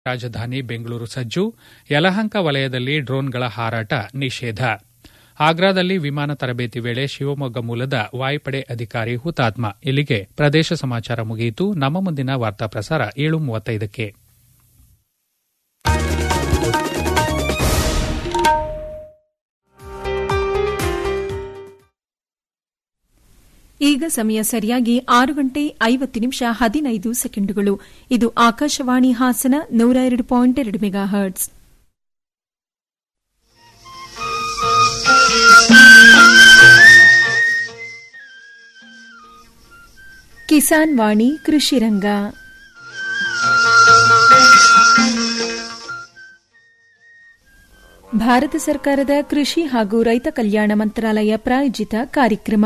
ರಾಜಧಾನಿ ಬೆಂಗಳೂರು ಸಜ್ಜು ಯಲಹಂಕ ವಲಯದಲ್ಲಿ ಡ್ರೋನ್ಗಳ ಹಾರಾಟ ನಿಷೇಧ ಆಗ್ರಾದಲ್ಲಿ ವಿಮಾನ ತರಬೇತಿ ವೇಳೆ ಶಿವಮೊಗ್ಗ ಮೂಲದ ವಾಯುಪಡೆ ಅಧಿಕಾರಿ ಹುತಾತ್ಮ ಇಲ್ಲಿಗೆ ಪ್ರದೇಶ ಸಮಾಚಾರ ಮುಗಿಯಿತು ನಮ್ಮ ಮುಂದಿನ ವಾರ್ತಾ ಪ್ರಸಾರ ಏಳು ಮೂವತ್ತೈದಕ್ಕೆ ಈಗ ಸಮಯ ಸರಿಯಾಗಿ ಆರು ಗಂಟೆ ಐವತ್ತು ನಿಮಿಷ ಹದಿನೈದು ಸೆಕೆಂಡುಗಳು ಇದು ಆಕಾಶವಾಣಿ ಹಾಸನ ನೂರ ಎರಡು ಪಾಯಿಂಟ್ ಎರಡು ಮೆಗಾ ಹರ್ಟ್ಸ್ ಕಿಸಾನ್ ವಾಣಿ ಕೃಷಿ ರಂಗ ಭಾರತ ಸರ್ಕಾರದ ಕೃಷಿ ಹಾಗೂ ರೈತ ಕಲ್ಯಾಣ ಮಂತ್ರಾಲಯ ಪ್ರಾಯೋಜಿತ ಕಾರ್ಯಕ್ರಮ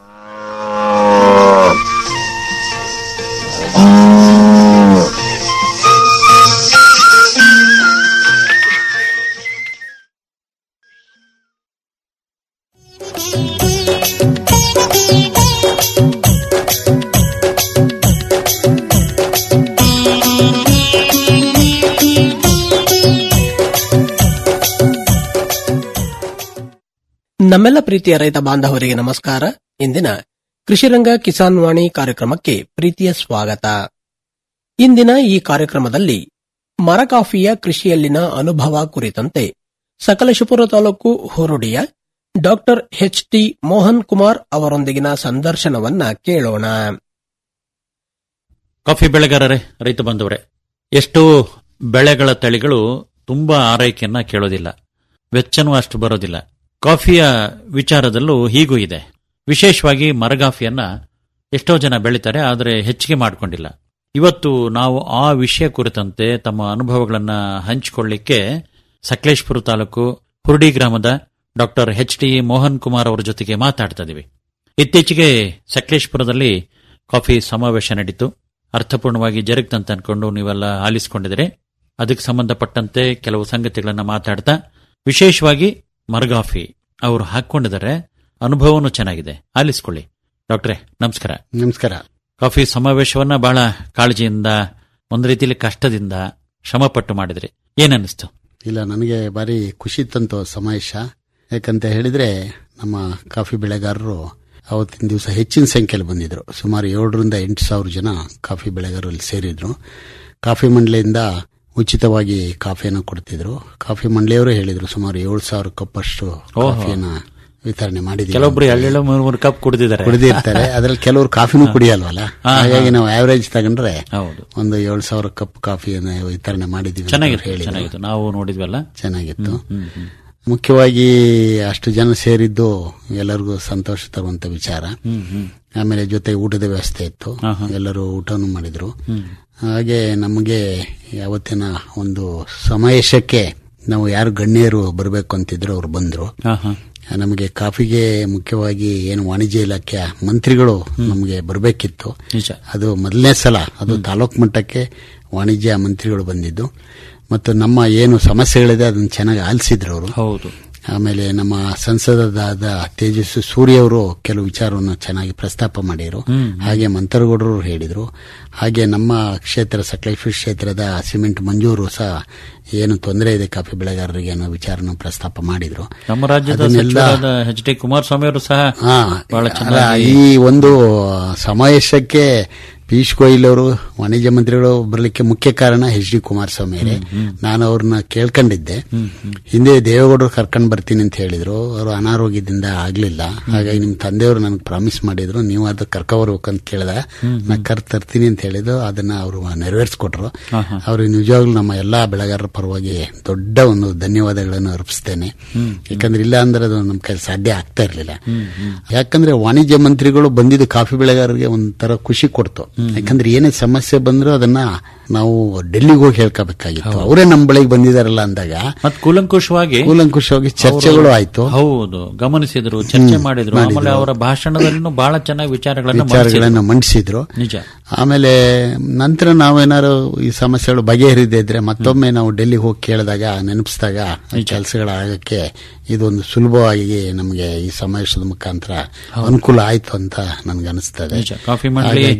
ನಮ್ಮೆಲ್ಲ ಪ್ರೀತಿಯ ರೈತ ಬಾಂಧವರಿಗೆ ನಮಸ್ಕಾರ ಇಂದಿನ ಕೃಷಿರಂಗ ಕಿಸಾನ್ ವಾಣಿ ಕಾರ್ಯಕ್ರಮಕ್ಕೆ ಪ್ರೀತಿಯ ಸ್ವಾಗತ ಇಂದಿನ ಈ ಕಾರ್ಯಕ್ರಮದಲ್ಲಿ ಮರಕಾಫಿಯ ಕೃಷಿಯಲ್ಲಿನ ಅನುಭವ ಕುರಿತಂತೆ ಸಕಲೇಶಪುರ ತಾಲೂಕು ಹುರುಡಿಯ doctor H T Mohan Kumar ಅವರೊಂದಿಗಿನ ಸಂದರ್ಶನವನ್ನ ಕೇಳೋಣ ಕಾಫಿ ಬೆಳೆಗಾರರೇ ರೈತ ಬಂಧುವರೇ ಎಷ್ಟೋ ಬೆಳೆಗಳ ತಳಿಗಳು ತುಂಬಾ ಆರೈಕೆಯನ್ನ ಕೇಳೋದಿಲ್ಲ ವೆಚ್ಚನೂ ಅಷ್ಟು ಬರೋದಿಲ್ಲ ಕಾಫಿಯ ವಿಚಾರದಲ್ಲೂ ಹೀಗೂ ಇದೆ ವಿಶೇಷವಾಗಿ ಮರಗಾಫಿಯನ್ನ ಎಷ್ಟೋ ಜನ ಬೆಳಿತಾರೆ ಆದರೆ ಹೆಚ್ಚಿಗೆ ಮಾಡಿಕೊಂಡಿಲ್ಲ ಇವತ್ತು ನಾವು ಆ ವಿಷಯ ಕುರಿತಂತೆ ತಮ್ಮ ಅನುಭವಗಳನ್ನ ಹಂಚಿಕೊಳ್ಳಿಕ್ಕೆ ಸಕಲೇಶ್ಪುರ ತಾಲೂಕು ಹುರುಡಿ ಗ್ರಾಮದ doctor H T Mohan Kumar ಅವರ ಜೊತೆಗೆ ಮಾತಾಡ್ತಾ ಇದೀವಿ ಇತ್ತೀಚೆಗೆ ಸಕಲೇಶ್ಪುರದಲ್ಲಿ ಕಾಫಿ ಸಮಾವೇಶ ನಡೀತು ಅರ್ಥಪೂರ್ಣವಾಗಿ ಜರುಗ್ತಂತ ಅನ್ಕೊಂಡು ನೀವೆಲ್ಲ ಆಲಿಸಿಕೊಂಡಿದ್ರೆ ಅದಕ್ಕೆ ಸಂಬಂಧಪಟ್ಟಂತೆ ಕೆಲವು ಸಂಗತಿಗಳನ್ನ ಮಾತಾಡ್ತಾ ವಿಶೇಷವಾಗಿ ಮರ್ಗಾಫಿ ಅವರು ಹಾಕೊಂಡಿದ್ದಾರೆ ಅನುಭವನೂ ಚೆನ್ನಾಗಿದೆ ಆಲಿಸ್ಕೊಳ್ಳಿ ಡಾಕ್ಟ್ರೆ ನಮಸ್ಕಾರ ನಮಸ್ಕಾರ ಕಾಫಿ ಸಮಾವೇಶವನ್ನ ಬಹಳ ಕಾಳಜಿಯಿಂದ ಒಂದು ರೀತಿಯಲ್ಲಿ ಕಷ್ಟದಿಂದ ಶ್ರಮಪಟ್ಟು ಮಾಡಿದ್ರಿ ಏನನ್ನಿಸ್ತು ಇಲ್ಲ ನನಗೆ ಭಾರಿ ಖುಷಿ ತಂತು ಸಮಾವೇಶ ಯಾಕಂತ ಹೇಳಿದ್ರೆ ನಮ್ಮ ಕಾಫಿ ಬೆಳೆಗಾರರು ಅವತ್ತಿನ ದಿವಸ ಹೆಚ್ಚಿನ ಸಂಖ್ಯೆಯಲ್ಲಿ ಬಂದಿದ್ರು ಸುಮಾರು ಏಳರಿಂದ ಎಂಟು ಸಾವಿರ ಜನ ಕಾಫಿ ಬೆಳೆಗಾರರಲ್ಲಿ ಸೇರಿದ್ರು ಕಾಫಿ ಮಂಡಳಿಯಿಂದ ಉಚಿತವಾಗಿ ಕಾಫಿಯನ್ನು ಕೊಡ್ತಿದ್ರು ಕಾಫಿ ಮಂಡಳಿಯವರು ಹೇಳಿದ್ರು ಸುಮಾರು ಏಳು ಸಾವಿರ ಕಪ್ ಅಷ್ಟು ಕಾಫಿಯನ್ನ ವಿತರಣೆ ಮಾಡಿದ್ದೀವಿ ಕೆಲವೊಬ್ರು ಎಳ್ಳೆಳು ಮೂರು ಮೂರು ಕಪ್ ಕುಡಿದಿದ್ದಾರೆ ಕುಡಿದಿರ್ತಾರೆ ಅದ್ರಲ್ಲಿ ಕೆಲವರು ಕಾಫಿನೂ ಕುಡಿಯಲ್ವಲ್ಲ ಹಾಗಾಗಿ ನಾವು ಆವರೇಜ್ ತಗೊಂಡ್ರೆ ಹೌದು ಒಂದು ಏಳು ಸಾವಿರ ಕಪ್ ಕಾಫಿಯನ್ನು ವಿತರಣೆ ಮಾಡಿದ್ದೀವಿ ಅಂತ ಚೆನ್ನಾಗಿತ್ತು ಹೇಳಿದ್ರು. ಚೆನ್ನಾಗಿತ್ತು ನಾವು ನೋಡಿದ್ವಲ್ಲ ಚೆನ್ನಾಗಿತ್ತು ಹ್ಮ್ ಹ್ಮ್ ಮುಖ್ಯವಾಗಿ ಅಷ್ಟು ಜನ ಸೇರಿದ್ದು ಎಲ್ಲರಿಗೂ ಸಂತೋಷ ತರುವಂತ ವಿಚಾರ ಹ್ಮ್ ಹ್ಮ್ ಆಮೇಲೆ ಜೊತೆ ಊಟದ ವ್ಯವಸ್ಥೆ ಇತ್ತು ಎಲ್ಲರೂ ಊಟನೂ ಮಾಡಿದ್ರು ಹಾಗೆ ನಮಗೆ ಯಾವತ್ತಿನ ಒಂದು ಸಮಾವೇಶಕ್ಕೆ ನಾವು ಯಾರು ಗಣ್ಯರು ಬರಬೇಕು ಅಂತಿದ್ರು ಅವ್ರು ಬಂದ್ರು ಹಾ ಹಾ ನಮಗೆ ಕಾಫಿಗೆ ಮುಖ್ಯವಾಗಿ ಏನು ವಾಣಿಜ್ಯ ಇಲಾಖೆಯ ಮಂತ್ರಿಗಳು ನಮಗೆ ಬರಬೇಕಿತ್ತು ನಿಜ ಅದು ಮೊದಲನೇ ಸಲ ಅದು ತಾಲೂಕು ಮಟ್ಟಕ್ಕೆ ವಾಣಿಜ್ಯ ಮಂತ್ರಿಗಳು ಬಂದಿದ್ದು ಮತ್ತು ನಮ್ಮ ಏನು ಸಮಸ್ಯೆಗಳಿದೆ ಅದನ್ನು ಚೆನ್ನಾಗಿ ಆಲಿಸಿದ್ರು ಅವರು ಹೌದು ಆಮೇಲೆ ನಮ್ಮ ಸಂಸದರಾದ ತೇಜಸ್ವಿ ಸೂರ್ಯ ಅವರು ಕೆಲವು ವಿಚಾರವನ್ನು ಚೆನ್ನಾಗಿ ಪ್ರಸ್ತಾಪ ಮಾಡಿದ್ರು ಹಾಗೆ ಮಂತರಗೌಡರು ಹೇಳಿದ್ರು ಹಾಗೆ ನಮ್ಮ ಕ್ಷೇತ್ರ ಸಕಲೇಶ್ವರ ಕ್ಷೇತ್ರದ ಸಿಮೆಂಟ್ ಮಂಜೂರು ಸಹ ಏನು ತೊಂದರೆ ಇದೆ ಕಾಫಿ ಬೆಳೆಗಾರರಿಗೆ ಅನ್ನೋ ವಿಚಾರನ ಪ್ರಸ್ತಾಪ ಮಾಡಿದ್ರು ನಮ್ಮ ರಾಜ್ಯದ ಅದನ್ನೆಲ್ಲ- ಸಚಿವರಾದ ಎಚ್ ಡಿ ಕುಮಾರಸ್ವಾಮಿ ಅವರು ಸಹ ಹಾ, ಬಹಳ ಅಲ್ಲ, ಚೆನ್ನಾಗಿ ಈ ಒಂದು ಸಮಾವೇಶಕ್ಕೆ ಪಿಯೂಷ್ ಗೋಯಲ್ ಅವರು ವಾಣಿಜ್ಯ ಮಂತ್ರಿಗಳು ಬರಲಿಕ್ಕೆ ಮುಖ್ಯ ಕಾರಣ ಎಚ್ ಡಿ ಕುಮಾರಸ್ವಾಮಿ ಅವರೇ ನಾನು ಅವ್ರನ್ನ ಕೇಳ್ಕೊಂಡಿದ್ದೆ ಹಿಂದೆ ದೇವೇಗೌಡರು ಕರ್ಕೊಂಡ್ ಬರ್ತೀನಿ ಅಂತ ಹೇಳಿದ್ರು ಅವರು ಅನಾರೋಗ್ಯದಿಂದ ಆಗ್ಲಿಲ್ಲ ಹಾಗಾಗಿ ನಿಮ್ ತಂದೆಯವರು ನನಗೆ ಪ್ರಾಮಿಸ್ ಮಾಡಿದ್ರು ನೀವು ಅದು ಕರ್ಕೊಬರ್ಬೇಕು ಅಂತ ಕೇಳಿದ ನಾ ಕರ್ ತರ್ತೀನಿ ಅಂತ ಹೇಳಿದ್ರು ಅದನ್ನ ಅವರು ನೆರವೇರಿಸ್ಕೊಟ್ರು ಅವ್ರಿಗೆ ನಿಜವಾಗ್ಲೂ ನಮ್ಮ ಎಲ್ಲಾ ಬೆಳೆಗಾರರ ಪರವಾಗಿ ದೊಡ್ಡ ಒಂದು ಧನ್ಯವಾದಗಳನ್ನು ಅರ್ಪಿಸ್ತೇನೆ ಯಾಕಂದ್ರೆ ಇಲ್ಲ ಅಂದ್ರೆ ಅದು ನಮ್ಮ ಕೈ ಸಾಧ್ಯ ಆಗ್ತಾ ಇರ್ಲಿಲ್ಲ ಯಾಕಂದ್ರೆ ವಾಣಿಜ್ಯ ಮಂತ್ರಿಗಳು ಬಂದಿದ್ದು ಕಾಫಿ ಬೆಳೆಗಾರರಿಗೆ ಒಂಥರ ಖುಷಿ ಕೊಡ್ತು ಯಾಕಂದ್ರೆ ಏನೇ ಸಮಸ್ಯೆ ಬಂದ್ರೂ ಅದನ್ನ ನಾವು ಡೆಲ್ಲಿಗೆ ಹೋಗಿ ಹೇಳ್ಕೋಬೇಕಾಗಿತ್ತು ಅವರೇ ನಮ್ಮ ಬಳಿಗೆ ಬಂದಿದಾರಲ್ಲ ಅಂದಾಗ ಮತ್ ಕೂಲಂಕುಷವಾಗಿ ಕೂಲಂಕುಷವಾಗಿ ಚರ್ಚೆಗಳು ಆಯ್ತು ಹೌದು ಗಮನಿಸಿದ್ರು ಚರ್ಚೆ ಮಾಡಿದ್ರು ಆಮೇಲೆ ಅವರ ಭಾಷಣದಲ್ಲೂ ಬಹಳ ಚೆನ್ನಾಗಿ ವಿಚಾರಗಳನ್ನ ಮಂಡಿಸಿದ್ರು. ವಿಚಾರಗಳನ್ನ ಮಂಡಿಸಿದ್ರು ನಿಜ ಆಮೇಲೆ ನಂತರ ನಾವೇನಾದ್ರು ಈ ಸಮಸ್ಯೆಗಳು ಬಗೆಹರಿದೇ ಇದ್ರೆ ಮತ್ತೊಮ್ಮೆ ನಾವು ಡೆಲ್ಲಿಗೆ ಹೋಗಿ ಕೇಳಿದಾಗ ನೆನಪಿಸಿದಾಗ ಕೆಲಸಗಳಾಗಕ್ಕೆ ಇದೊಂದು ಸುಲಭವಾಗಿ ನಮಗೆ ಈ ಸಮಾವೇಶದ ಮುಖಾಂತರ ಅನುಕೂಲ ಆಯ್ತು ಅಂತ ನನ್ಗೆ ಅನಿಸ್ತದೆ ನಿಜ ಕಾಫಿ ಮಂಡಳಿ ಹಾಗಾಗಿ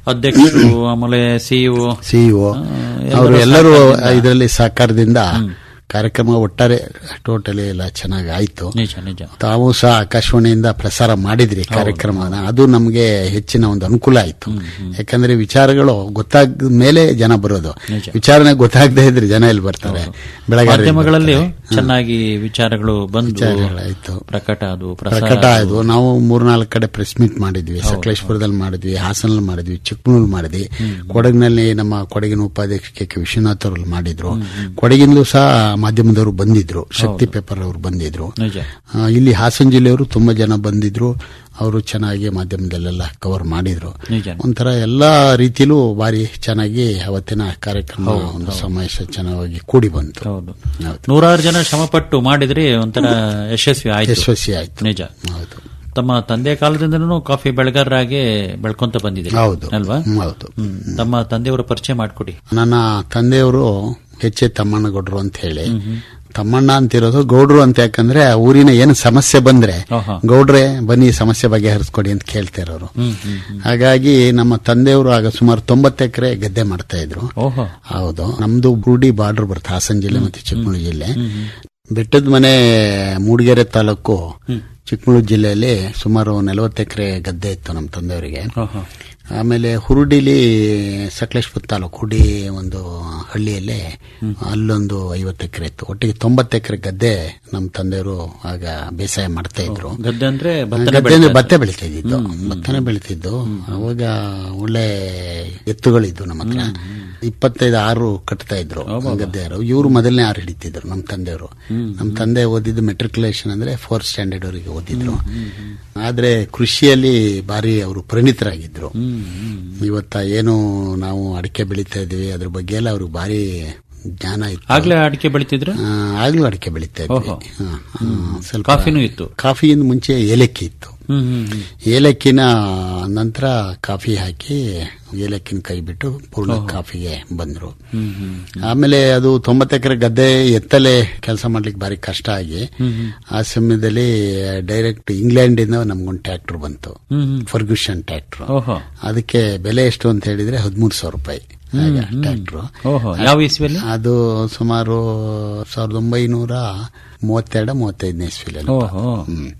ಅಧ್ಯಕ್ಷರು ಆಮೇಲೆ ಸಿಇಒ ಸಿಇಒ ಅವರು ಎಲ್ಲರೂ ಇದರಲ್ಲಿ ಸಹಕಾರದಿಂದ ಕಾರ್ಯಕ್ರಮ ಒಟ್ಟಾರೆ ಟೋಟಲಿ ಎಲ್ಲ ಚೆನ್ನಾಗಿ ಆಯ್ತು ನಿಜ ನಿಜ ತಾವು ಸಹ ಆಕಾಶವಾಣಿಯಿಂದ ಪ್ರಸಾರ ಮಾಡಿದ್ರಿ ಕಾರ್ಯಕ್ರಮನ ಅದು ನಮಗೆ ಹೆಚ್ಚಿನ ಒಂದು ಅನುಕೂಲ ಆಯ್ತು ಯಾಕಂದ್ರೆ ವಿಚಾರಗಳು ಗೊತ್ತಾದ ಮೇಲೆ ಜನ ಬರೋದು ವಿಚಾರನೆ ಗೊತ್ತಾಗದೇ ಇದ್ರೆ ಜನ ಇಲ್ಲಿ ಬರ್ತಾರೆ ಬೆಳಗಾವಿ ಮಾಧ್ಯಮಗಳಲ್ಲಿಯೂ ಚೆನ್ನಾಗಿ ವಿಚಾರಗಳು ಬಂದು ವಿಚಾರಗಳಾಯ್ತು. ಪ್ರಕಟ ಅದು ಪ್ರಸಾರ ಪ್ರಕಟ ಆಯ್ತು ನಾವು ಮೂರ್ನಾಲ್ಕು ಕಡೆ ಪ್ರೆಸ್ ಮೀಟ್ ಮಾಡಿದ್ವಿ ಸಕಲೇಶ್ಪುರದಲ್ಲಿ ಮಾಡಿದ್ವಿ ಹಾಸನಲ್ಲಿ ಮಾಡಿದ್ವಿ ಚಿಕ್ಕಮಗಳೂರು ಮಾಡಿದ್ವಿ ಕೊಡಗಿನಲ್ಲಿ ನಮ್ಮ ಕೊಡಗಿನ ಉಪಾಧ್ಯಕ್ಷ ಕೆ ಕೆ ವಿಶ್ವನಾಥ್ ಅವರು ಮಾಡಿದ್ರು ಕೊಡಗಿನಲ್ಲೂ ಸಹ ಮಾಧ್ಯಮದವರು ಬಂದಿದ್ರು ಶಕ್ತಿ ಪೇಪರ್ ಅವರು ಬಂದಿದ್ರು ನಿಜ ಆ, ಇಲ್ಲಿ ಹಾಸನ ಜಿಲ್ಲೆಯವರು ತುಂಬಾ ಜನ ಬಂದಿದ್ರು ಅವರು ಚೆನ್ನಾಗಿ ಮಾಧ್ಯಮದಲ್ಲೆಲ್ಲ ಕವರ್ ಮಾಡಿದ್ರು ನಿಜ ಒಂಥರ ಎಲ್ಲಾ ರೀತಿಲೂ ಬಾರಿ ಚೆನ್ನಾಗಿ ಅವತ್ತಿನ ಕಾರ್ಯಕ್ರಮ ಒಂದು ಸಮಾವೇಶ ಚೆನ್ನಾಗಿ ಕೂಡಿ ಬಂತು ಹೌದು ಹೌದು. ನೂರಾರು ಜನ ಶ್ರಮಪಟ್ಟು ಮಾಡಿದ್ರಿ ಒಂಥರ ಯಶಸ್ವಿ ಆಯ್ತು ಯಶಸ್ವಿ ಆಯ್ತು ನಿಜ ಹೌದು ತಮ್ಮ ತಂದೆ ಕಾಲದಿಂದನೂ ಕಾಫಿ ಬೆಳೆಗಾರರಾಗಿ ಬೆಳ್ಕೊಂತ ಬಂದಿದ್ದೀರಿ ಹೌದು ಅಲ್ವಾ ಹ್ಮ್, ಹೌದು ಹ್ಮ್. ತಮ್ಮ ತಂದೆಯವರ ಪರಿಚಯ ಮಾಡಿಕೊಡಿ ನನ್ನ ತಂದೆಯವರು ಎಚ್ ಎ ತಮ್ಮಣ್ಣಗೌಡರು ಅಂತ ಹೇಳಿ ತಮ್ಮಣ್ಣ ಅಂತಿರೋದು ಗೌಡ್ರು ಅಂತ ಯಾಕಂದ್ರೆ ಆ ಊರಿನ ಏನು ಸಮಸ್ಯೆ ಬಂದ್ರೆ ಆಹಾ. ಗೌಡ್ರೆ ಬನ್ನಿ ಸಮಸ್ಯೆ ಬಗೆಹರಿಸ್ಕೊಡಿ ಅಂತ ಕೇಳ್ತಿರೋರು ಹ್ಮ್ ಹ್ಮ್ ಹ್ಮ್. ಹಾಗಾಗಿ ನಮ್ಮ ತಂದೆಯವರು ಆಗ ಸುಮಾರು ತೊಂಬತ್ತು ಎಕರೆ ಗದ್ದೆ ಮಾಡ್ತಾ ಇದ್ರು ಓಹೋ ಹೌದು ನಮ್ದು ಬುರುಡಿ ಬಾರ್ಡರ್ ಬರುತ್ತೆ ಹಾಸನ ಜಿಲ್ಲೆ ಮತ್ತೆ ಚಿಕ್ಕಮಗಳೂರು ಜಿಲ್ಲೆ ಬೆಟ್ಟದ ಮನೆ ಮೂಡಿಗೆರೆ ತಾಲೂಕು ಚಿಕ್ಕಮಗಳೂರು ಜಿಲ್ಲೆಯಲ್ಲಿ ಸುಮಾರು ನಲವತ್ತು ಎಕರೆ ಗದ್ದೆ ಇತ್ತು ನಮ್ಮ ತಂದೆಯವರಿಗೆ ಓಹೋ ಆಮೇಲೆ ಹುರುಡಿಲಿ ಸಕಲೇಶ್ಪುರ ತಾಲೂಕು ಹುಡಿ ಒಂದು ಹಳ್ಳಿಯಲ್ಲಿ ಅಲ್ಲೊಂದು ಐವತ್ತು ಎಕರೆ ಇತ್ತು ಒಟ್ಟಿಗೆ ತೊಂಬತ್ತು ಎಕರೆ ಗದ್ದೆ ನಮ್ಮ ತಂದೆಯವರು ಆಗ ಬೇಸಾಯ ಮಾಡ್ತಾ ಇದ್ರು ಗದ್ದೆ ಅಂದ್ರೆ ಭತ್ತನೇ ಗದ್ದೆ ಅಂದ್ರೆ ಬೆಳಿತಾರೆ. ಭತ್ತ ಬೆಳಿತಾ ಇದ್ದಿದ್ದು ಭತ್ತನೇ ಬೆಳಿತಿದ್ದು ಅವಾಗ ಒಳ್ಳೆ ಎತ್ತುಗಳಿದ್ದು ನಮ್ಮ ಹತ್ರ ಇಪ್ಪತ್ತೈದು ಆರು ಕಟ್ತಾ ಇದ್ರು ಗದ್ದೆಯವರು ಇವರು ಮೊದಲನೇ ಆರು ಹಿಡಿತಿದ್ರು ನಮ್ಮ ತಂದೆಯವರು ನಮ್ಮ ತಂದೆ ಓದಿದ್ದು ಮೆಟ್ರಿಕ್ಯುಲೇಷನ್ ಅಂದ್ರೆ ಫೋರ್ತ್ ಸ್ಟ್ಯಾಂಡರ್ಡ್ ಅವರಿಗೆ ಓದಿದ್ರು ಆದ್ರೆ ಕೃಷಿಯಲ್ಲಿ ಬಾರಿ ಅವರು ಪರಿಣಿತರಾಗಿದ್ರು ಇವತ್ತ ಏನು ನಾವು ಅಡಿಕೆ ಬೆಳಿತಾ ಇದ್ವಿ ಅದ್ರ ಬಗ್ಗೆ ಎಲ್ಲ ಅವ್ರಿಗೆ ಬಾರಿ ಜ್ಞಾನ ಇತ್ತು ಆಗ್ಲೇ ಅಡಿಕೆ ಬೆಳಿತಿದ್ರ ಆ, ಆಗ್ಲೂ ಅಡಿಕೆ ಬೆಳಿತಾ ಇದ್ವಿ ಓಹೋ. ಹಾ, ಹಾ, ಸ್ವಲ್ಪ ಕಾಫಿನೂ ಇತ್ತು ಕಾಫಿಯಿಂದ ಮುಂಚೆ ಏಲಕ್ಕಿ ಇತ್ತು ಹ್ಮ್ ಹ್ಮ್ ಹ್ಮ್. ಏಲಕ್ಕಿನ ನಂತರ ಕಾಫಿ ಹಾಕಿ ಏಲಕ್ಕಿನ ಕೈ ಬಿಟ್ಟು ಪೂರ್ಣ ಕಾಫಿಗೆ ಬಂದ್ರು ಹ್ಮ್ ಹ್ಮ್ ಆಮೇಲೆ ಅದು ತೊಂಬತ್ತು ಎಕರೆ ಗದ್ದೆ ಎತ್ತಲೆ ಕೆಲಸ ಮಾಡ್ಲಿಕ್ಕೆ ಬಾರಿ ಕಷ್ಟ ಆಗಿ ಆ ಸಮಯದಲ್ಲಿ ಡೈರೆಕ್ಟ್ ಇಂಗ್ಲೆಂಡ್ ಇಂದ ನಮ್ಗೊಂದು ಟ್ರ್ಯಾಕ್ಟರ್ ಬಂತು ಹ್ಮ್ ಹ್ಮ್. ಫರ್ಗ್ಯೂಷನ್ ಟ್ರ್ಯಾಕ್ಟರ್ ಓಹೋ ಅದಕ್ಕೆ ಬೆಲೆ ಎಷ್ಟು ಅಂತ ಹೇಳಿದ್ರೆ ಹದಿಮೂರು ಸಾವಿರ ರೂಪಾಯಿ ಟ್ರ್ಯಾಕ್ಟರ್ ಓಹೋ ಯಾವ ಇಸ್ವಿಯಲ್ಲಿ ಅದು ಸುಮಾರು ಸಾವಿರದ ಒಂಬೈನೂರ ಮೂವತ್ತೆರಡು ಮೂವತ್ತೈದನೇ ಇಸ್ವಿಲಲ್ಲಿ ಓಹೋ ಹ್ಮ್.